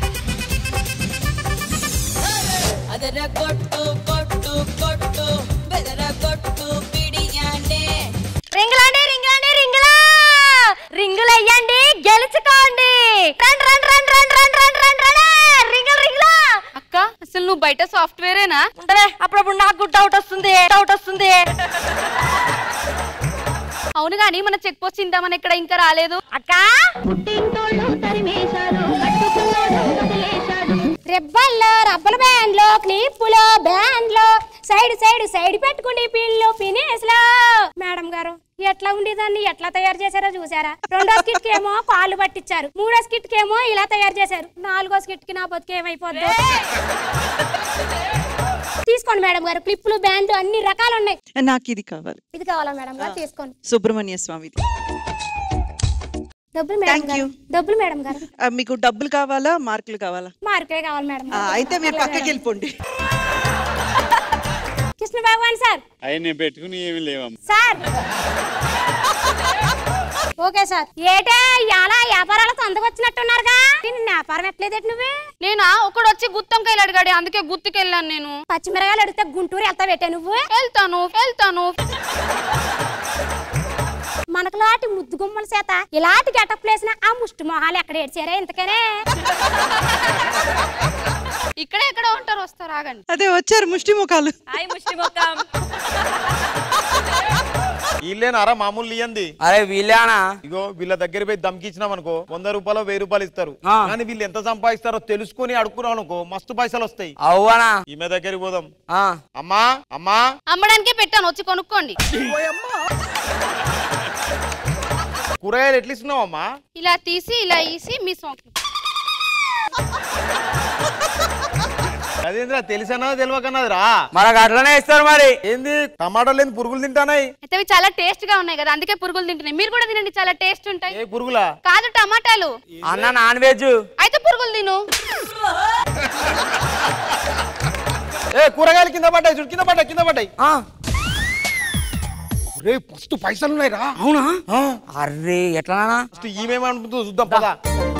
అదర కొట్టు కొట్టు కొట్టు బెదర కొట్టు పిడియాండే రింగులండి రింగులండి రింగులా రింగులు అయ్యండి గెలుచుకోండి రండి రండి రండి రండి రండి రండి రండి రండి రింగులు రింగులా అక్క అసలు నువ్వు బయట సాఫ్ట్వేరేనా ఉండలే అప్పుడప్పుడు నాకు డౌట్ వస్తుంది డౌట్ వస్తుంది అవును గాని మన చెక్ పోస్ట్ ఇందామని ఇక్కడ ఇంకా రాలేదు అక్క రెబ్బల్లో రబ్బల బ్యాండ్లో క్లిప్పులో బ్యాండ్లో సైడ్ సైడ్ సైడ్ పెట్టుకుని పిల్లు పినేస్లో మేడం గారు ఎట్లా ఉండేదాన్ని ఎట్లా తయారు చేశారో చూసారా రెండో స్కిట్ కి ఏమో కాళ్ళు పట్టించారు మూడో స్కిట్ కి ఏమో ఇలా తయారు చేశారు నాలుగో స్కిట్ కి నా బతుకు ఏమైపోద్ది తీసుకోండి మేడం గారు క్లిప్పులు బ్యాండ్లు అన్ని రకాలు ఉన్నాయి నాకు ఇది కావాలి ఇది కావాలా మేడం గారు తీసుకోండి సుబ్రహ్మణ్య స్వామిది డబ్బులు మేడం గారు డబ్బులు మేడం గారు ఆ, మీకు డబ్బులు కావాలా మార్కులు కావాలా మార్కులే కావాలి మేడం ఆ, అయితే మీరు పక్కకి వెళ్ళిపోండి కృష్ణ భగవాన్ సార్ అవి నేను పెట్టుకుని ఏమి లేవమ్మా సార్ ఓకే సార్ ఏటే ఇలా వ్యాపారాలు తొందరగా వచ్చినట్టున్నారుగా నేను వ్యాపారం ఎట్లేదేటి నువ్వే నేనా ఒకడు వచ్చి గుత్తంకాయలు అడిగాడు అందుకే గుత్తుకెళ్ళాను నేను పచ్చిమిరకాయలు అడిగితే గుంటూరు వెళ్తా పెట్టా నువ్వు వెళ్తాను వెళ్తాను మనకు లాంటి ముద్దు గుమ్మల చేత ఇలాంటి గెటప్ వేసిన ఆ ముష్టి మొహాలు ఎక్కడ ఏడ్చారే ఇంతకనే ఇక్కడే ఎక్కడ ఉంటారు వస్తారు ఆగండి అదే వచ్చారు ముష్టి ముఖాలు హాయ్ ముష్టి ముఖం వీళ్ళేనారా మామూలు ఇయ్యంది అరే వీళ్ళేనా ఇగో వీళ్ళ దగ్గర పోయి దమ్కిచ్చినాం అనుకో వంద రూపాయలు వెయ్యి రూపాయలు ఇస్తారు ఆ. కానీ వీళ్ళు ఎంత సంపాదిస్తారో తెలుసుకొని అడుక్కున్నాం అనుకో మస్తు పైసలు వస్తాయి అవ్వనా ఈమె దగ్గరికి పోదాం ఆ. అమ్మా అమ్మా అమ్మడానికే పెట్టాను వచ్చి కొనుక్కోండి కూరగాయలు ఎట్లా ఇస్తున్నావు అమ్మా ఇలా తీసి ఇలా ఈసి మీ సొంత అదేంద్రా తెలిసనా తెలియకన్నది రా మనకు అట్లనే ఇస్తారు మరి ఏంది టమాటాలు లేని పురుగులు తింటానాయి అయితే అవి చాలా టేస్ట్ గా ఉన్నాయి కదా అందుకే పురుగులు తింటున్నాయి మీరు కూడా తినండి చాలా టేస్ట్ ఉంటాయి ఏ పురుగులా కాదు టమాటాలు అన్న నాన్ వెజ్ అయితే పురుగులు తిను ఏ కూరగాయలు కింద పడ్డాయి చూడు కింద పడ్డాయి కింద పడ్డాయి రే ఫస్ట్ పైసలు ఉన్నాయి రా అవునా అర్రే ఎట్లా ఫస్ట్ ఈమెమంటుందో చూద్దాం పదా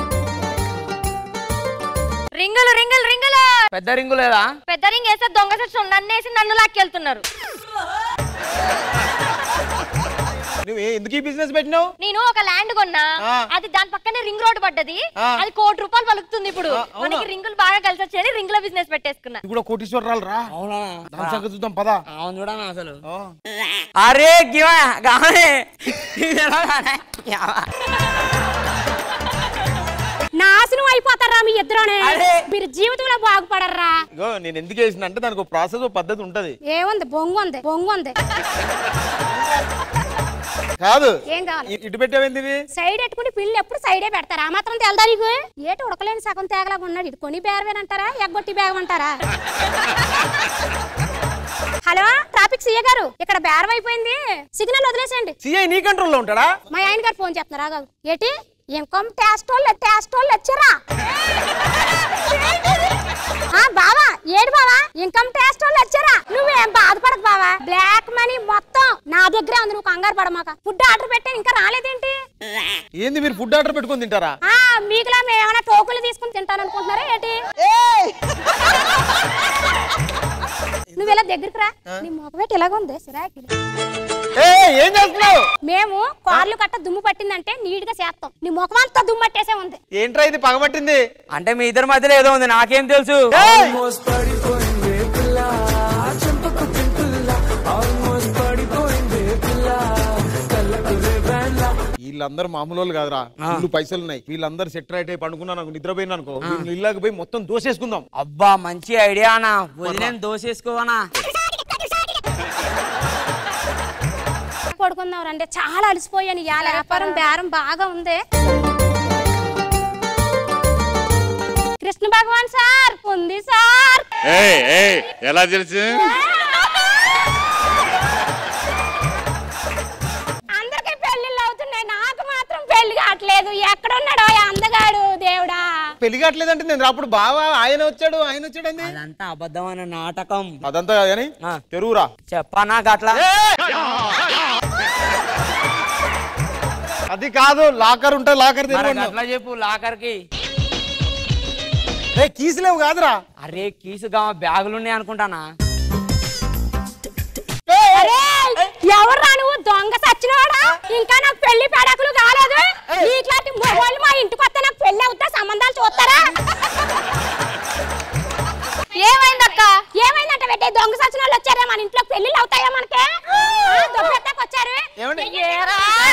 రింగులు రింగులు రింగులు పెద్ద రింగు లేదా పెద్ద రింగ్ వేస్తే దొంగ సచ్చు నన్ను వేసి నన్ను లాక్కెళ్తున్నారు నువ్వు ఏ- ఎందుకు ఈ బిజినెస్ పెట్టినావు నేను ఒక ల్యాండ్ కొన్నా ఆ. అది దాని పక్కనే రింగ్ రోడ్ పడ్డది ఆ. అది కోటి రూపాయలు పలుకుతుంది ఇప్పుడు ఆ, అవునా? మనకి రింగులు బాగా కలిసి వచ్చాయని రింగుల బిజినెస్ పెట్టేసుకున్నా ఇది కూడా కోటీశ్వరరాలు రా అవునా దాని సంగతి చూద్దాం పదా అవును చూడనా అసలు అరే గివా గానే ఇది ఎలా గానే? యావా. నాశనం అయిపోతారా మీ ఇద్దరునే మీరు జీవితంలో బాగుపడర్రా ఇగో నేను ఎందుకు వేసిన అంటే దానికి ఒక ప్రాసెస్ ఒక పద్ధతి ఉంటది ఏముంది బొంగు ఉంది బొంగు ఉంది కాదు ఏం కావాలి ఇ- ఇటు పెట్టావేంది ఇవి? సైడ్ ఎట్టుకుని పిల్లి ఎప్పుడు సైడే పెడతారా ఆ మాత్రం తెలదా నీకు ఏటి ఉడకలేని సగం తేగలాగా ఉన్నాడు ఇటు కొని బేరవేనంటారా ఎగ్గొట్టి బేగమంటారా హలో ట్రాఫిక్ సీఏ గారు ఇక్కడ బేరం అయిపోయింది సిగ్నల్ వదిలేసేయండి సిఐ నీ కంట్రోల్లో ఉంటాడా మా ఆయన గారు ఫోన్ చేస్తున్నారా ఆగు. ఏటి ఇన్కమ్ ట్యాక్స్ వాళ్ళు ట్యాక్స్ వాళ్ళు వచ్చారా ఆ బావా ఏడు బావా ఇన్కమ్ ట్యాక్స్ వాళ్ళు వచ్చారా నువ్వేం బాధపడకు బావా బ్లాక్ మనీ మొత్తం నా దగ్గరే ఉంది నువ్వు కంగారు పడమాక ఫుడ్ ఆర్డర్ పెట్టాను ఇంకా రాలేదేంటి ఏంది మీరు ఫుడ్ ఆర్డర్ పెట్టుకొని తింటారా ఆ మీకులా మేము ఏమైనా టోకులు తీసుకుని తింటాను అనుకుంటున్నారా ఏంటి నువ్వు ఇలా దగ్గరికి రా నీ మొఖమేటి ఇలాగ ఉంది సిరాకి ఏం చేస్తున్నావు మేము కార్లు కట్ట దుమ్ము పట్టిందంటే నీట్ గా చేస్తాం నీ ముఖం అంతా దుమ్ము పట్టేసే ఉంది ఏంట్రా ఇది పగబట్టింది అంటే మీ ఇద్దరి మధ్యలో ఏదో ఉంది నాకేం తెలుసు వీళ్ళందరూ మామూలు వాళ్ళు కాదురా ఇల్లు పైసలు ఉన్నాయి వీళ్ళందరూ సెట్ రైట్ అయి పండుకున్నా నాకు నిద్రపోయినా అనుకో వీళ్ళు ఇల్లాకి పోయి మొత్తం దోసేసుకుందాం అబ్బా మంచి ఐడియా అన్నా వదిలేని దోసేసుకోవనా పడుకుందాం రండి చాలా అలసిపోయాను ఇవాళ వ్యాపారం బేరం బాగా ఉంది కృష్ణ భగవాన్ సార్ ఉంది సార్ ఏయ్ ఏయ్ ఎలా తెలుసు అందరికి పెళ్లిళ్ళు అవుతున్నాయి నాకు మాత్రం పెళ్లి కావట్లేదు ఎక్కడున్నాడో ఈ అందగాడు దేవుడా పెళ్లి కావట్లేదంటే నేను అప్పుడు బావా ఆయన వచ్చాడు ఆయన వచ్చాడు అండి అదంతా అబద్ధమైన నాటకం అదంతా కాదు కానీ తెరువురా చెప్పనా గట్లా అది కాదు లాకర్ ఉంటే లాకర్ మరి తెరవండి గట్లా చెప్పు లాకర్కి రే కీసులేవు కాదురా అరే కీసు గా బ్యాగులు ఉన్నాయి అనుకుంటానా అరే ఎవర్రా నువ్వు దొంగ సచ్చినవాడా ఇంకా నాకు పెళ్లి పెడకులు కాలేదు నీట్లాంటి మొగోళ్ళు మా ఇంటికి వస్తే నాకు పెళ్లి అవుతా సంబంధాలు చూస్తారా ఏమైందక్క ఏమైందంట పెట్టే దొంగ సచిన వాళ్ళు వచ్చారే మన ఇంట్లో పెళ్లిళ్ళు అవుతాయా మనకి దొంగెత్తాకి వచ్చారు ఏరా?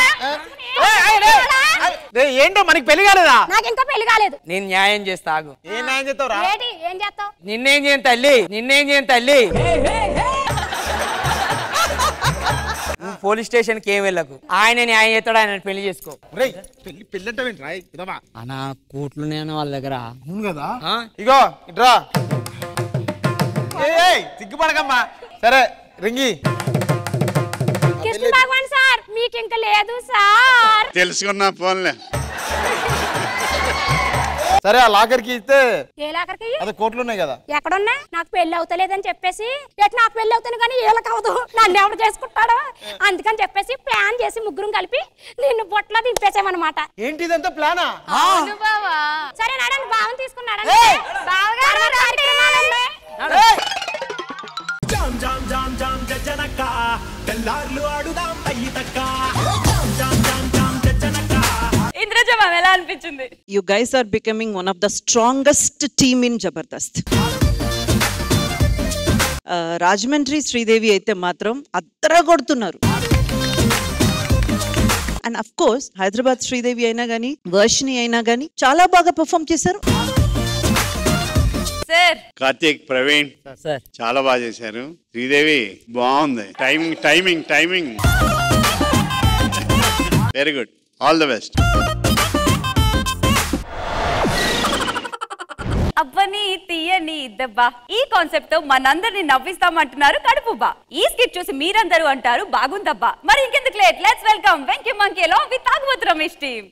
రే, ఏంటో మనకి పెళ్లి కాలేదా నాకు ఇంకా పెళ్లి కాలేదు నేను న్యాయం చేస్తా ఆగు ఏం న్యాయం చేస్తావురా ఏంటి ఏం చేస్తావు నిన్నేం చేయను తల్లి నిన్నేం చేయను తల్లి నువ్వు పోలీస్ స్టేషన్ కి ఏం వెళ్ళకు ఆయన న్యాయం చేస్తాడు ఆయన పెళ్లి చేసుకో రే పెళ్లి పెళ్లి అంటే ఏంటి రాయ్ ఇదమ్మా అనా కూట్లు నేను వాళ్ళ దగ్గర అవును కదా ఇగో ఇట్రా ఏయ్, ఏయ్, సిగ్గుపడకమ్మా సరే రింగి కృష్ణ భగవాన్ సార్ మీకు ఇంకా లేదు సార్ తెలుసుకున్నా ఫోన్లే సరే ఆ లాకర్కి ఇస్తే ఏ లాకర్కి అదే కోట్లు ఉన్నాయి కదా ఎక్కడున్నా నాకు పెళ్లి అవుతలేదని చెప్పేసి ఎట్ నాకు పెళ్లి అవుతాను కానీ వీళ్ళకి అవదు నన్ను ఎవడు చేసుకుంటాడో అందుకని చెప్పేసి ప్లాన్ చేసి ముగ్గురం కలిపి నిన్ను బొట్లో దింపేసామన్నమాట ఏంటి ఇదంతా ప్లానా అవును బావా. సరే నడండి బావని తీసుకున్నాడండి బావగారు కార్యక్రమాలండి. జామ్ జామ్ జామ్ జామ్ జనక తెల్లార్లు ఆడుదాం అయ్యి తక్క జామ్ జామ్ జామ్ జామ్ జనక ఇంద్రజ మ్యామ్ ఎలా అనిపించింది you guys are becoming one of the strongest team in Jabardasth Rajahmundry Sridevi అయితే మాత్రం అద్దర కొడుతున్నారు and of course Hyderabad Sridevi అయినా కానీ వర్షిని అయినా కానీ చాలా బాగా పర్ఫామ్ చేశారు సార్ కార్తీక్ ప్రవీణ్ సార్ చాలా బాగా చేశారు శ్రీదేవి బాగుంది timing timing timing very good all the best అవ్వని తీయని దెబ్బ ఈ కాన్సెప్ట్ తో మనందరిని నవ్విస్తామంటున్నారు కడుపుబ్బా ఈ స్కిట్ చూసి మీరందరూ అంటారు బాగుందబ్బా మరి ఇంకెందుకు late let's welcome Venky monkeys with Thagubothu Ramesh team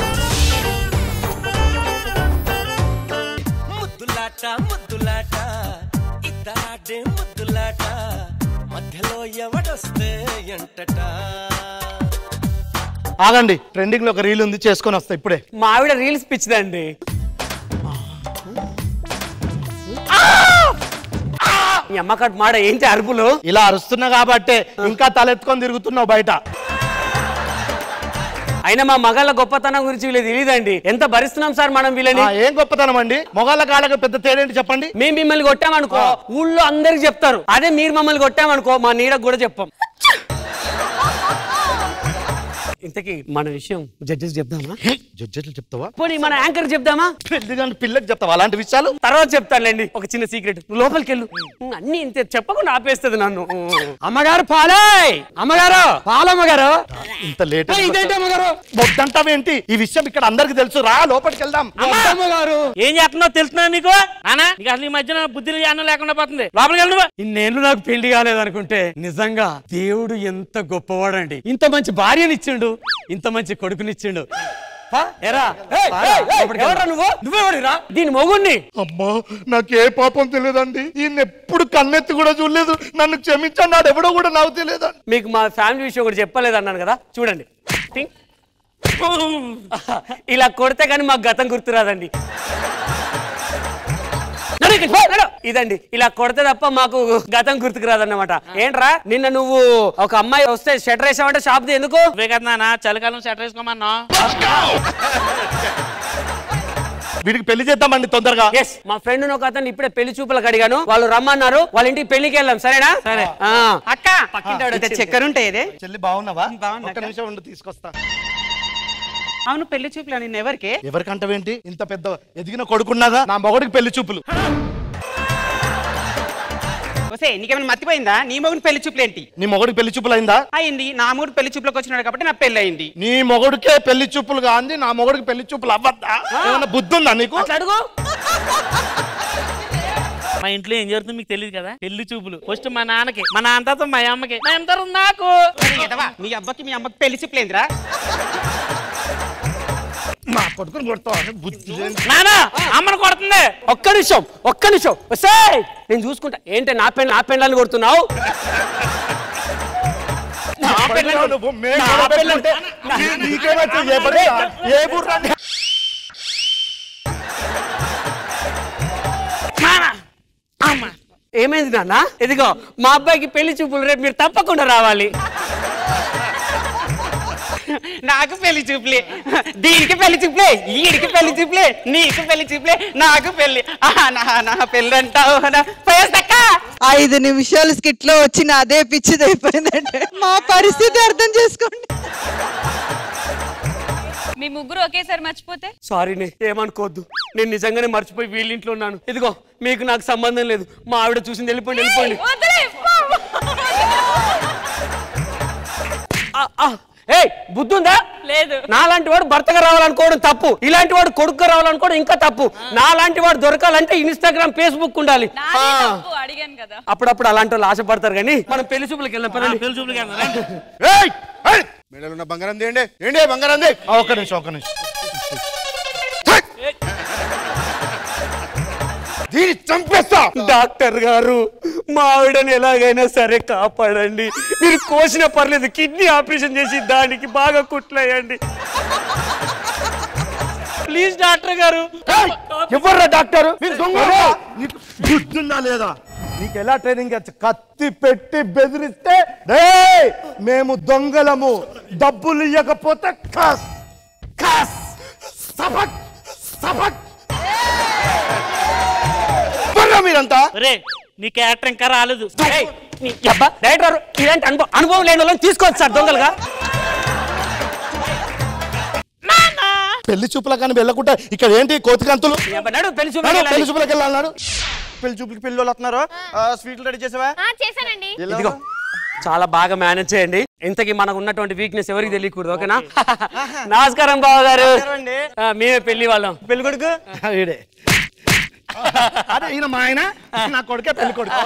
ముద్దులాట ముద్దులాట ఇద్దరాడే ముద్దులాట మధ్యలో ఎవడొస్తే ఎంటట ఆగండి ట్రెండింగ్ లో ఒక రీల్ ఉంది చేసుకొని వస్తా ఇప్పుడే మా ఆవిడ రీల్స్ పిచ్చిదండి మీ అమ్మ కట్ మాడ ఏంటి అరుపులు ఇలా అరుస్తున్నా కాబట్టే ఇంకా తలెత్తుకొని తిరుగుతున్నావు బయట అయినా మా మగాళ్ళ గొప్పతనం గురించి వీళ్ళు తెలియదండి ఎంత భరిస్తున్నాం సార్ మనం వీళ్ళని ఆ, ఏం గొప్పతనం అండి మొగాళ్ళ కాళ్ళకి పెద్ద తేడేంటి చెప్పండి మేము మిమ్మల్ని కొట్టామనుకో ఊళ్ళో అందరికి చెప్తారు అదే మీరు మమ్మల్ని కొట్టామనుకో మా నీడకు కూడా చెప్పాం ఇంతకీ మన విషయం జడ్జెస్ చెప్దామా జడ్జెట్లు చెప్తావా పోనీ మన యాంకర్ చెప్దామా పెళ్లి పిల్లకి చెప్తావా అలాంటి విషయాలు తర్వాత చెప్తానులేండి ఒక చిన్న సీక్రెట్ నువ్వు లోపలికి వెళ్ళు అన్ని ఇంత చెప్పకుండా ఆపేస్తుంది నన్ను అమ్మగారు పాలాయ్ అమ్మగారు పాలమ్మగారు ఇంత లేట్ ఏయ్, ఇదేంటి అమ్మగారు వద్దంటావేంటి ఈ విషయం ఇక్కడ అందరికి తెలుసు రా లోపలికి వెళ్దాం అమ్మగారు ఏం చేస్తున్నావు తెలుస్తున్నా నీకు అనా నీకు అసలు ఈ మధ్యన బుద్ధి జ్ఞానం లేకుండా పోతుంది లోపలికి వెళ్ళు నువ్వు. ఇన్నేళ్ళు నాకు పెళ్లి కాలేదనుకుంటే నిజంగా దేవుడు ఎంత గొప్పవాడండి ఇంత మంచి భార్యనిచ్చిండు ఇంత మంచి కొడుకునిచ్చిండు హా? ఎరా ఏయ్, ఏయ్, ఏయ్, ఎవర్రా నువ్వు నువ్వెవడిరా దీని మొగుణ్ణి అమ్మా నాకు ఏ పాపం తెలియదండి ఈయన ఎప్పుడు కన్నెత్తి కూడా చూడలేదు నన్ను క్షమించండి నాడు ఎవడో కూడా నాకు తెలియదండి మీకు మా ఫ్యామిలీ విషయం ఒకటి చెప్పలేదు అన్నాను కదా చూడండి టింగ్. ఇలా కొడితే కానీ మాకు గతం గుర్తురాదండి నడు ఇక్కడికి పో, నడు. ఇదండి ఇలా కొడితే తప్ప మాకు గతం గుర్తుకు రాదన్నమాట ఏంట్రా నిన్న నువ్వు ఒక అమ్మాయి వస్తే షటర్ వేసావంటే షాప్ ఎందుకు ఇవే కదా నాన్న చలికాలం షర్ట్ వేసుకోమన్నా వీడికి పెళ్లి చేద్దామండి తొందరగా ఎస్ మా ఫ్రెండ్ ఒక అతను ఇప్పుడే పెళ్లి చూపులకు అడిగాను వాళ్ళు రమ్మన్నారు వాళ్ళ ఇంటికి పెళ్లికి వెళ్ళాం సరేనా సరే అక్క ఇంత చక్కెర ఉంటాయి చెల్లి బాగున్నావా ఒక్క నిమిషం ఉండి తీసుకొస్తా అవును పెళ్లి చూపులు నిన్న ఎవరికి ఎవరికంటవేంటి ఇంత పెద్ద ఎదిగిన కొడుకున్నాగా నా మొగడికి పెళ్లి చూపులు వసే నీకేమైనా మర్చిపోయిందా నీ మొగుడు పెళ్లి చూపులు ఏంటి నీ మొగడికి పెళ్లి చూపులు అయిందా అయింది నా మూడు పెళ్లి చూపులకు వచ్చినాడు కాబట్టి నా పెళ్లి అయింది నీ మొగడికే పెళ్లి చూపులు కాంది నా మొగడికి పెళ్లి చూపులు అవ్వద్దా ఏమన్నా బుద్ధి ఉందా నీకు అడుగు మా ఇంట్లో ఏం జరుగుతుందో మీకు తెలియదు కదా పెళ్లి చూపులు ఫస్ట్ మా నాన్నకి మా నాన్న తర్వాత మా అమ్మకి మా అమ్మ తర్వాత నాకు మీ అబ్బకి మీ అమ్మకి పెళ్లి చూపులు ఏందిరా నా కొడుకుని కొడతావు బుద్ధి లేని- నానా అమ్మను కొడుతుంది ఒక్క నిమిషం ఒక్క నిమిషం వస్తాయ్ నేను చూసుకుంటా ఏంటి నా పెన్ నా పెళ్ళని కొడుతున్నావు నా పెళ్ళని నువ్వు మేము నా కూడా పెళ్ళని- పెట్టుకుంటే నీ- నీకేమొచ్చి ఏ పని? ఏ బుర్ర ఏమైంది నాన్న ఇదిగో మా అబ్బాయికి పెళ్లి చూపులు రేపు మీరు తప్పకుండా రావాలి నాకు పెళ్లి చూపులే దీనికి పెళ్లి చూపులే ఈడికి పెళ్లి చూపులే నీకు పెళ్లి చూపులే నాకు పెళ్లి ఆహా, నా నా పెళ్లి అంటావు నా పోయేస్తక్క. ఐదు నిమిషాలు స్కిట్ లో వచ్చిన అదే పిచ్చిది అయిపోయిందంటే మా పరిస్థితి అర్థం చేసుకోండి మీ ముగ్గురు ఒకేసారి మర్చిపోతే సారీ నే ఏమనుకోవద్దు నేను నిజంగానే మర్చిపోయి వీళ్ళ ఇంట్లో ఉన్నాను ఇదిగో మీకు నాకు సంబంధం లేదు మా ఆవిడ చూసింది వెళ్ళిపోండి వెళ్ళిపోండి వదిలే, పో. ఏయ్ బుద్ధి ఉందా లేదు నాలాంటి వాడు భర్తగా రావాలనుకోవడం తప్పు ఇలాంటి వాడు కొడుకుగా రావాలనుకోవడం ఇంకా తప్పు నాలాంటి వాడు దొరకాలంటే ఇన్స్టాగ్రామ్ ఫేస్బుక్ ఉండాలి నాదే ఆ, తప్పు, అడిగాను కదా అప్పుడప్పుడు అలాంటి వాళ్ళు ఆశపడతారు కానీ మనం పెళ్లి చూపులకు వెళ్ళాం పదండి. పెళ్లి చూపులకి వెళ్దాం, రండి. ఏయ్! ఏయ్! మెడలో ఉన్న బంగారం తీయండి ఏంటి బంగారం తీ. ఆ, ఒక్క నిమిషం ఒక్క నిమిషం దీన్ని చంపేస్తా డాక్టర్ గారు మా ఆవిడని ఎలాగైనా సరే కాపాడండి మీరు కోసిన పర్లేదు కిడ్నీ ఆపరేషన్ చేసి దానికి బాగా కుట్లేయండి ప్లీజ్ డాక్టర్ గారు ఎవర్రా డాక్టర్ మీరు దొంగ నీకు బుద్ధుందా లేదా నీకు ఎలా ట్రైనింగ్ ఇవ్వచ్చు కత్తి పెట్టి బెదిరిస్తే డేయ్ మేము దొంగలము డబ్బులు ఇవ్వకపోతే కస్ కస్ సపక్ సపక్ ఎవర్రా మీరంతా ఒరే నీ క్యారెక్టర్ ఇంకా రాలేదు ఏయ్, నీ అబ్బా, డైరెక్టర్ గారు, ఇలాంటి అనుభవం అనుభవం లేని వాళ్ళని తీసుకోవచ్చు సార్ దొంగలుగా పెళ్లి చూపుల కానీ వెళ్ళకుండా ఇక్కడ ఏంటి కోతికంతులు నీ అబ్బా, నడు, పెళ్లి చూపులకు నడు, వెళ్ళాలి. పెళ్లి చూపులకు వెళ్ళాలన్నాడు పెళ్లి చూపులకి పెళ్లి వాళ్ళు వస్తున్నారు స్వీట్లు రెడీ చేసావా చేశానండి ఇదిగో చాలా బాగా మేనేజ్ చేయండి ఇంతకీ మనకు ఉన్నటువంటి వీక్నెస్ ఎవరికి తెలియకూడదు ఓకేనా నమస్కారం బావ గారు ఆ, మేమే పెళ్లి వాళ్ళం పెళ్లి కొడుకు వీడే అదే ఈయన మా ఆయన నా కొడుకే పెళ్లి కొడుకు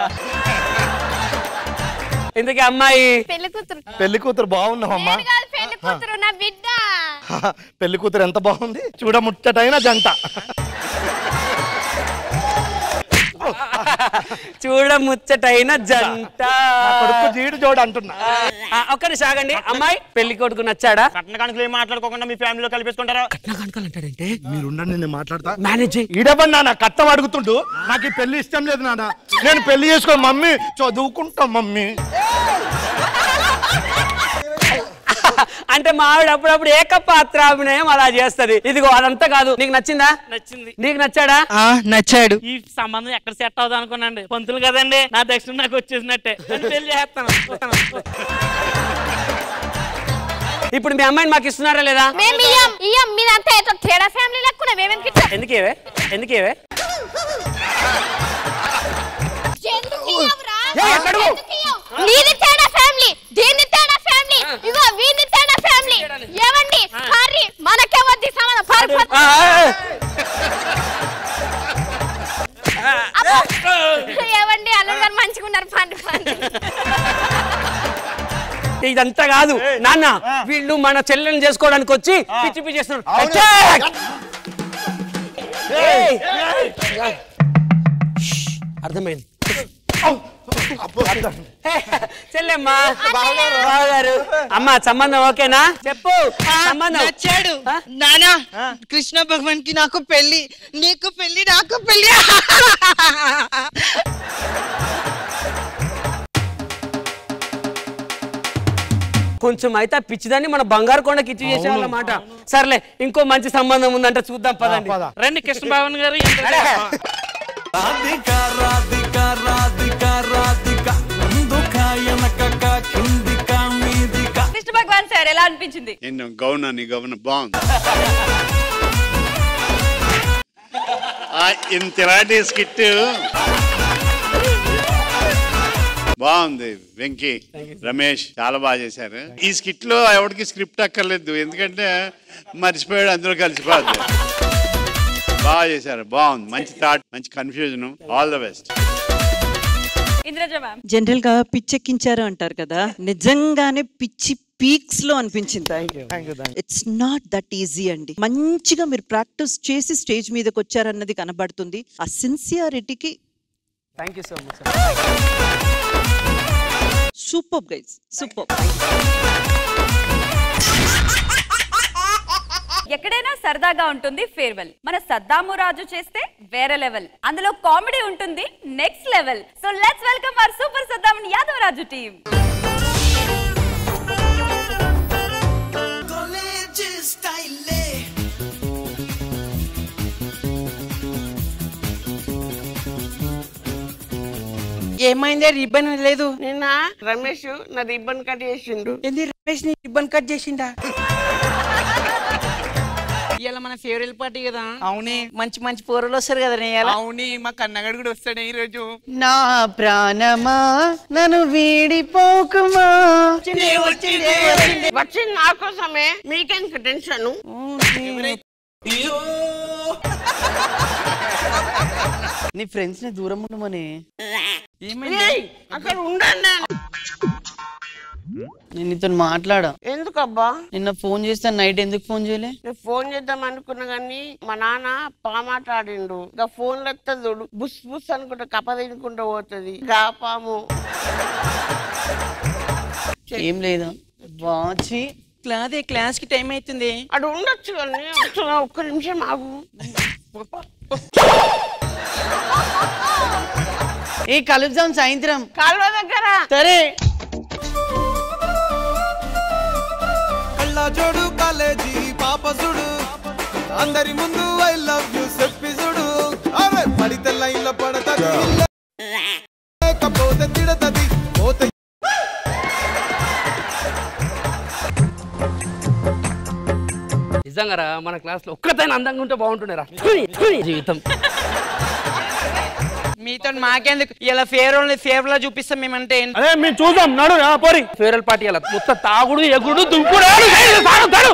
ఇంతకీ అమ్మాయి పెళ్లి కూతురు పెళ్లి కూతురు బాగున్నావమ్మా నేను కాదు పెళ్లి కూతురు నా బిడ్డ పెళ్లి కూతురు ఎంత బాగుంది చూడముచ్చటైన జంట చూడ ముచ్చటైన జంట నా కొడుకు జీడి జోడు అంటున్నా ఆ, ఒక్క నిమిషం ఆగండి అమ్మాయి పెళ్లి కొడుకు నచ్చాడా కట్న కానుకలు ఏం మాట్లాడుకోకుండా మీ ఫ్యామిలీలో కలిపేసుకుంటారా అంటాడంటే మీరు ఉండండి నేను మాట్లాడతా మేనేజ్ ఈడవ్వండి నాన్న కట్టం అడుగుతుండు నాకు ఈ పెళ్లి ఇష్టం లేదు నాన్న నేను పెళ్లి చేసుకో మమ్మీ చదువుకుంటా మమ్మీ అంటే మా ఆవిడ అప్పుడప్పుడు ఏకపాత్ర అభినయం అలా చేస్తది ఇదిగో అదంతా కాదు నీకు నచ్చిందా నచ్చింది నీకు నచ్చాడా నచ్చాడు ఈ సంబంధం ఎక్కడ సెట్ అవుదా అనుకున్నాండి పంతులు కదండి నా దక్షిణ నాకు వచ్చేసినట్టే నేను పెళ్లి చేస్తాను ఇప్పుడు మీ అమ్మాయిని మాకు ఇస్తున్నారా లేదా మేము ఇయ్యం ఇయ్యం మీదంతా ఏదో తేడా ఫ్యామిలీ లెక్కున మేమేం కిట్ట ఎందుకేవే ఎందుకేవే ఎందుకు ఇయ్యంరా? ఏ, ఎక్కడకు? ఎందుకు ఇయ్యం? నీది తేడా ఫ్యామిలీ దీన్ని తేడా ఫ్యామిలీ ఇగో వీది తేడా ఫ్యామిలీ ఏమండి హరి మనకే వద్ది సంబంధం పారి పో- అబ్బో. ఏమండి అల్లుడు గారు మంచిగా ఉన్నారు పండు పండు ఇదంతా కాదు నాన్న వీళ్ళు మన చెల్లెల్ని చేసుకోవడానికి వచ్చి పిచ్చి పిచ్చి చేస్తున్నారు అచ్చా! ఏయ్! అర్థమైంది చెల్లెమ్మా బావగారు అమ్మ సంబంధం ఓకేనా చెప్పు సంబంధం నచ్చాడు నానా కృష్ణ భగవాన్ కి నాకు పెళ్లి నీకు పెళ్లి నాకు పెళ్లి కొంచెం అయితే ఆ పిచ్చిదాన్ని మన బంగారు కొండకి ఇచ్చి చేసేవాళ్ళమాట సర్లే ఇంకో మంచి సంబంధం ఉందంట చూద్దాం పదండి రండి కృష్ణ భవన్ గారు ఎంత రాధిక రాధిక రాధిక రాధిక ముందుక వెనకక కిందిక మీదిక కృష్ణ భగవాన్ సార్ ఎలా అనిపించింది నేను గౌన నీ గౌన బాగుంది ఆ, ఇంతలాంటి స్కిట్ బాగుంది వెంకీ రమేష్ చాలా బాగా చేశారు ఈ స్కిట్ లో ఎవరికి స్క్రిప్ట్ అక్కర్లేదు ఎందుకంటే మర్చిపోయాడు అందరూ కలిసిపోద్ది బాగా చేశారు బాగుంది మంచి థాట్ మంచి confusion all the best Indraja ma'am general గా పిచ్చెక్కించారు అంటారు కదా నిజంగానే పిచ్చి పీక్స్ లో అనిపించింది ఇట్స్ నాట్ దట్ ఈజీ అండి మంచిగా మీరు ప్రాక్టీస్ చేసి స్టేజ్ మీదకి వచ్చారన్నది కనబడుతుంది ఆ సిన్సియారిటీకి thank you so much super guys super ఎక్కడైనా సరదాగా ఉంటుంది ఫేర్వెల్ మన సద్దాము రాజు చేస్తే వేరే లెవెల్ అందులో కామెడీ ఉంటుంది next level so let's welcome our super Saddam Yadav Raju team college స్టైలే ఏమైందే రిబ్బన్ లేదు నిన్న రమేష్ నా రిబ్బన్ కట్ చేసిండు ఏంది రమేష్ ని రిబ్బన్ కట్ చేసిండా ఇవాళ మన ఫేవరెట్ పార్టీ కదా అవునే మంచి మంచి పోరలు వస్తారు కదా అవుని మా కన్నగడు కూడా వస్తాడే ఈ రోజు నా ప్రాణమా నన్ను వీడిపోకుమా వచ్చింది నా కోసమే మీకెందుకు టెన్షన్ నీ ఫ్రెండ్స్ ని దూరం ఉండమని ఏయ్, అక్కడ ఉండండి నేను నీతో మాట్లాడా ఎందుకబ్బా నిన్న ఫోన్ చేస్తే నైట్ ఎందుకు ఫోన్ చేయలే నేను ఫోన్ చేద్దాం అనుకున్నా గానీ మా నాన్న పామాటాడిండు ఇక ఫోన్ ఎత్తా చూడు బుస్ బుస్ అనుకుంటా కప తినుకుంటూ పోతుంది గా పాము ఏం లేదు వాచి క్లాదే క్లాస్ కి టైం అవుతుంది అటు ఉండొచ్చు కానీ వస్తున్నా, ఒక్క నిమిషం ఆగు ఏ కలుద్దాం సాయంత్రం కాలువ దగ్గర సరే కళ్ళ జోడు కాలేజీ పాప చూడు అందరి ముందు ఐ లవ్ యూ చెప్పి చూడు అరే పడితే లైన్ లో పడతది లేకపోతే తిడతది పోతే నిజంగా మన క్లాస్ లో ఒక్కతైనా అందంగా ఉంటే బాగుంటుండేరా జీవితం మీతో మాకెందుకు ఇలా ఫేవర్ ఫేవర్ లా చూపిస్తాం మేమంటే అదే మేము చూద్దాం నడు ఆ, పోరి ఫేవరెల్ పార్టీ అలా మొత్తం తాగుడు ఎగుడు దుంకుడు ఏడు, ఏడు, తాడు, తాడు.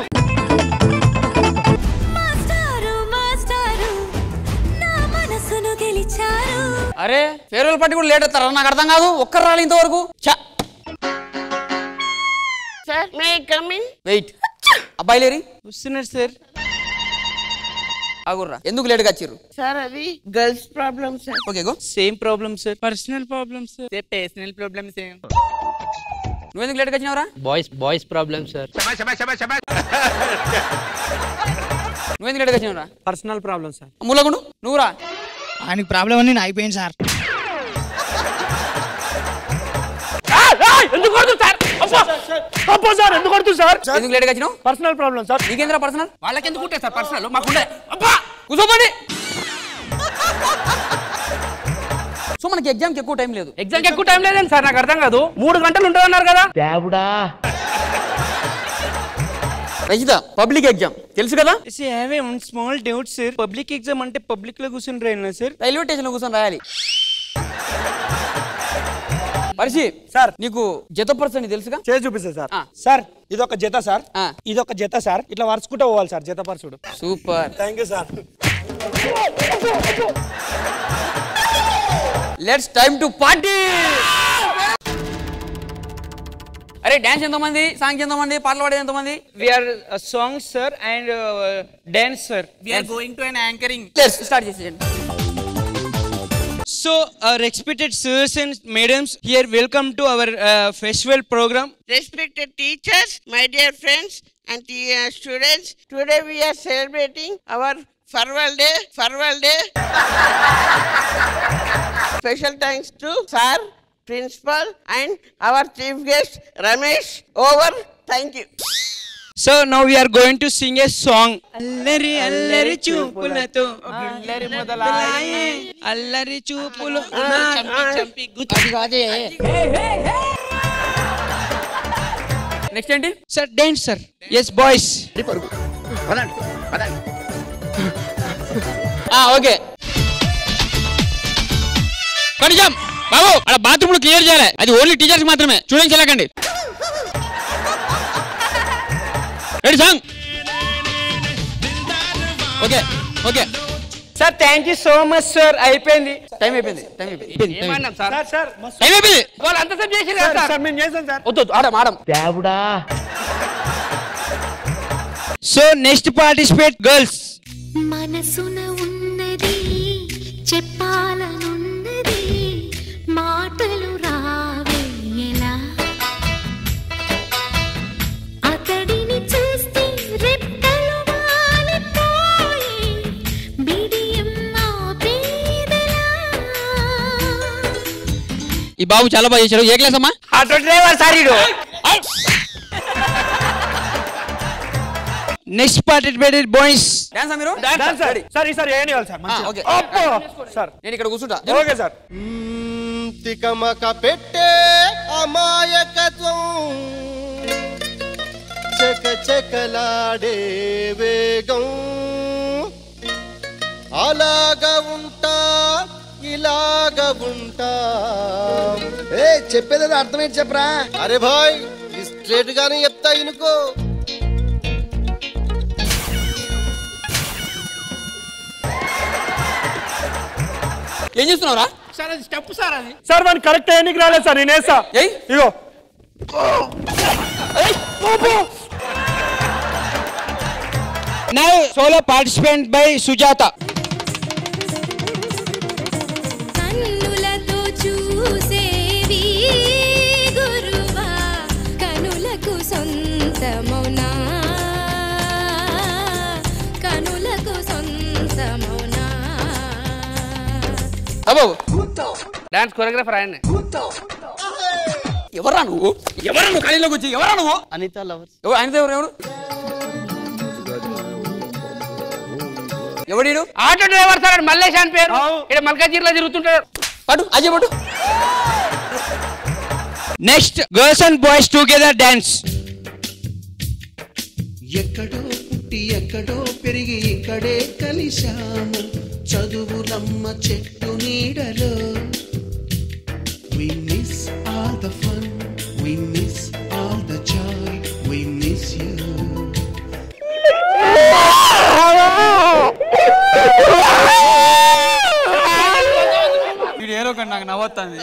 మాస్టారు మాస్టారు నా మనసును గెలిచారు అరే ఫేవరెల్ పార్టీ కూడా లేట్ అవుతారా నాకు అర్థం కాదు ఒక్కరు రాలి ఇంతవరకు చా సార్ మే కమింగ్ వెయిట్ అబ్బాయి లేరి వస్తున్నారు సార్ ఆగుర్రా ఎందుకు లేట్గా వచ్చిర్రు సార్ అది girls problem sir okay go same problem sir personal problem sir personal problems నువ్వు ఎందుకు లేట్గా వచ్చినావురా బాయ్స్ బాయ్స్ ప్రాబ్లమ్ సార్ నువ్వు ఎందుకు లేట్గా వచ్చినావురా పర్సనల్ ప్రాబ్లమ్ సార్ ములగుండు నువ్వురా ఆయనకి ప్రాబ్లం అన్ని అయిపోయింది సార్ ఎందుకు కొడుతుంది సార్ అబ్బా! అబ్బా సార్ ఎందుకు కొడుతుంది సార్ ఎందుకు లేట్గా వచ్చినావు పర్సనల్ ప్రాబ్లం సార్ నీకేంద్రా పర్సనల్ వాళ్ళకి ఎందుకు ఉంటాయి సార్ పర్సనల్ మాకుండే అబ్బా కూర్చోపండి సో మనకి ఎగ్జామ్ కి ఎక్కువ టైం లేదు ఎగ్జామ్ ఎక్కువ టైం లేదండి సార్ నాకు అర్థం కాదు మూడు గంటలు ఉంటుందన్నారు కదా దేవుడా రజిత పబ్లిక్ ఎగ్జామ్ తెలుసు కదా have one small doubt sir public exam అంటే పబ్లిక్ లో కూర్చొని రాయనా సార్ రైల్వే స్టేషన్ లో కూర్చొని రాయాలి పరిచి సార్ నీకు జత పర్సన్ తెలుసుగా చేసి చూపిస్తా సార్ సార్ ఇది ఒక జత సార్ ఇది ఒక జత సార్ ఇట్లా వరుసుకుంటూ పోవాలి సార్ జత పరచుడు super thank you sir let's time to party అరే డాన్స్ ఎంతమంది సాంగ్స్ ఎంతమంది పాటలు పాడేది ఎంతమంది we are songs sir and dance sir we are going to an anchoring start చేసేయండి So, our respected sirs and madams, here welcome to our uh, festival program. Respected teachers, my dear friends and the, uh, students, today we are celebrating our farewell day. Farewell day. Special thanks to Sir, Principal, and our chief guest Ramesh. Over. Thank you. So now we are going to sing a song. అల్లరి అల్లరి చూపులతో అల్లరి మొదలాయే అల్లరి చూపులు చంపి చంపి next ఏంటి sir dance sir yes boys okay కొంచెం బాబు అక్కడ బాత్రూమ్ క్లియర్ చేయాలి అది ఓన్లీ టీచర్స్ మాత్రమే స్టూడెంట్స్ వెళ్ళకండి ready song okay okay sir thank you so much sir అయిపోయింది టైం అయిపోయింది టైం అయిపోయింది ఏమన్నాం సార్ సార్ టైం అయిపోయింది వాళ్ళు అంతసేపు చేసి సార్ మేము చేసాం సార్ వద్దు వద్దు, ఆడం ఆడం దేవుడా సో నెక్స్ట్ పార్టిసిపేట్ గర్ల్స్ మనసున ఉన్నది చెప్పాలనున్నది మాటలు రావేలా అతడిని చూస్తే రెప్పలు వాలిపోయి బిడియం ఆపేదెలా ఈ బాబు చాలా బాగా చేశాడు ఏ క్లాస్ అమ్మా ఆటో డ్రైవర్ సార్ ఇడు నెక్స్ట్ పార్టిసిపేటెడ్ బాయ్స్ డాన్స్ మీరు డాన్స్ సార్ సార్ ఈసారి ఏం చేయాలి సార్ మంచిగా. ఓకే అబ్బో సార్ నేను ఇక్కడ కూర్చుంటా ఓకే సార్ తికమక పెట్టే అమాయకత్వం చక చకలాడే వేగం అలాగా ఉంటా ఇలాగా ఉంటా ఏ చెప్పేది అర్థమేంటి చెప్పరా అరే భాయ్ స్ట్రేట్ గానే చెప్తా ఇనుకో ఏం చేస్తున్నావురా సార్ అది స్టెప్ సార్ అది సార్ వాడిని కరెక్ట్ అయ్యానికి రాలేదు సార్ నేను వేస్తా ఇగో now solo participant by Sujatha కన్నులతో చూసేవి గురువా కనులకు సొంతమౌనా కనులకు సొంతమౌనా అబ్బో డాన్స్ కొరియోగ్రాఫర్ ఆయన ఎవరా నువ్వు ఎవరా నువ్వు ఖాళీలోకి వచ్చి ఎవరా నువ్వు అనిత లవర్స్ ఎవరు ఆయనతో ఎవరు ఎవరు ఎవడు ఆటో డ్రైవర్ సార్ మల్లేష్ అని పేరు ఇక్కడ మల్కాజీర్లో తిరుగుతుంటాడు పడు అజయ్ పడు next girls and boys together dance ఎక్కడో పుట్టి ఎక్కడో పెరిగి ఇక్కడే కలిశాము చదువులమ్మ చెట్టు నీడలో We miss all the fun, we miss all the joy, we miss you. వీడు ఏరో కండి నాకు నవ్వుతుంది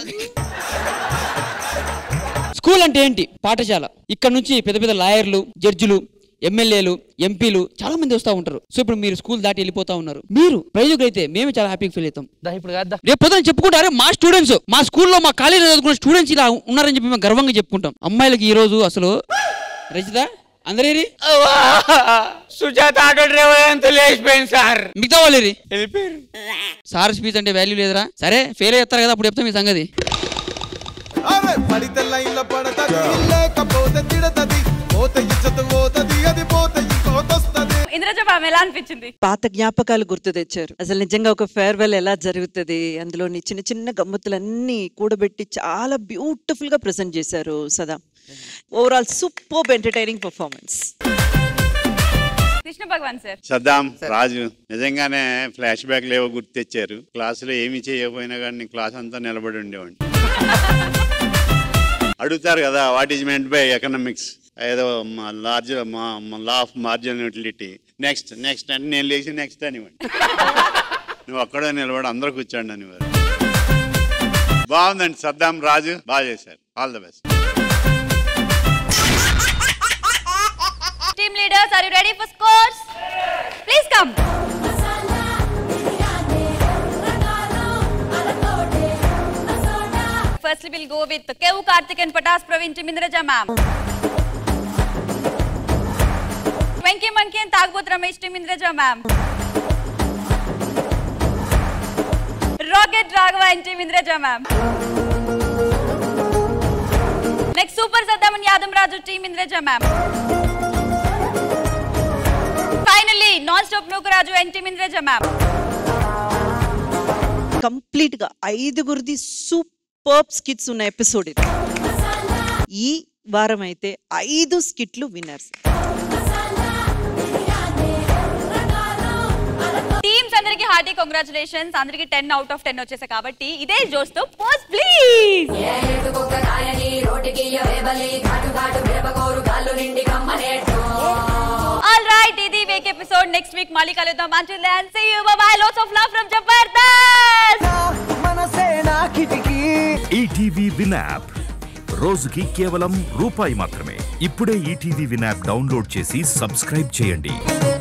స్కూల్ అంటే ఏంటి పాఠశాల ఇక్కడ నుంచి పెద్ద పెద్ద లాయర్లు జడ్జిలు ఎమ్మెల్యేలు ఎంపీలు చాలా మంది వస్తూ ఉంటారు సో ఇప్పుడు మీరు స్కూల్ దాటి వెళ్ళిపోతా ఉన్నారు మీరు ప్రయోజకులు అయితే మేము చాలా హ్యాపీగా ఫీల్ అవుతాం ఇప్పుడు కాదా రేపు పొద్దున చెప్పుకుంటారు మా స్టూడెంట్స్ మా స్కూల్లో మా కాలేజీలో చదువుకున్న స్టూడెంట్స్ ఇలా ఉన్నారని చెప్పి మేము గర్వంగా చెప్పుకుంటాం అమ్మాయిలకి ఈ రోజు అసలు రచిత అందరేరి సుజాత ఆటో డ్రైవర్ అంత లేచిపోయింది సార్ మిగతా వాళ్ళు ఏరి? వెళ్ళిపోయారు సార్ స్పీచ్ అంటే వాల్యూ లేదురా సరే ఫెయిల్ అయ్యారు కదా అప్పుడు చెప్తాం మీ సంగతి అరే పడితే లైన్లో పడతది లేకపోతే తిడతది పోతే ఇచ్చత పోతది అది పోతే ఇంకోతొస్తది ఇంద్రజ మ్యామ్ ఎలా అనిపించింది పాత జ్ఞాపకాలు గుర్తు తెచ్చారు అసలు నిజంగా ఒక ఫేర్వెల్ ఎలా జరుగుతుంది అందులోని చిన్న చిన్న గమ్మతులన్నీ కూడబెట్టి చాలా బ్యూటిఫుల్ గా ప్రజెంట్ చేశారు Sada overall super entertaining performance Krishna Bhagavan sir Saddam Raju నిజంగానే ఫ్లాష్ బ్యాక్ లేవో గుర్తు తెచ్చారు క్లాసులో ఏమి చేయకపోయినా కానీ క్లాస్ అంతా నిలబడి ఉండేవాడిని అడుగుతారు కదా what is meant by economics ఏదో large law of margin utility next next అంటే నేను లేచి నెక్స్ట్ అనివ్వండి నువ్వు అక్కడే నిలబడి అందరూ కూర్చోండి అనివారు బాగుందండి సద్దాం రాజు బాగా చేశారు all the best team leaders are you ready for scores please come Firstly, we'll go with Kevu Karthik and Patas Praveen Timindraja ma'am. Venki Monkey and Tagbot Ramesh Timindraja ma'am. Rocket Raghava and Timindraja ma'am. Next, Super Saddam and Yadam Raju Timindraja ma'am. Finally, Non-Stop Nukaraju and Timindraja ma'am. Complete గా ఐదుగురిది super skits ఉన్న ఎపిసోడ్ ఇది ఈ వారం అయితే ఐదు స్కిట్లు విన్నర్స్ టీమ్స్ అందరికి హార్టీ కంగ్రాచులేషన్స్ అందరికి టెన్ అవుట్ ఆఫ్ టెన్ వచ్చేసాయి కాబట్టి ఇదే జోస్ తో పోస్ట్ ప్లీజ్ ఆల్ రైట్ ఇది వీక్ ఎపిసోడ్ నెక్స్ట్ వీక్ మళ్ళీ కలుద్దాం మంచి then see you bye bye lots of love from Jabardasth ETV Win app రోజుకి కేవలం రూపాయి మాత్రమే ఇప్పుడే ఈటీవీ విన్ యాప్ డౌన్లోడ్ చేసి సబ్స్క్రైబ్ చేయండి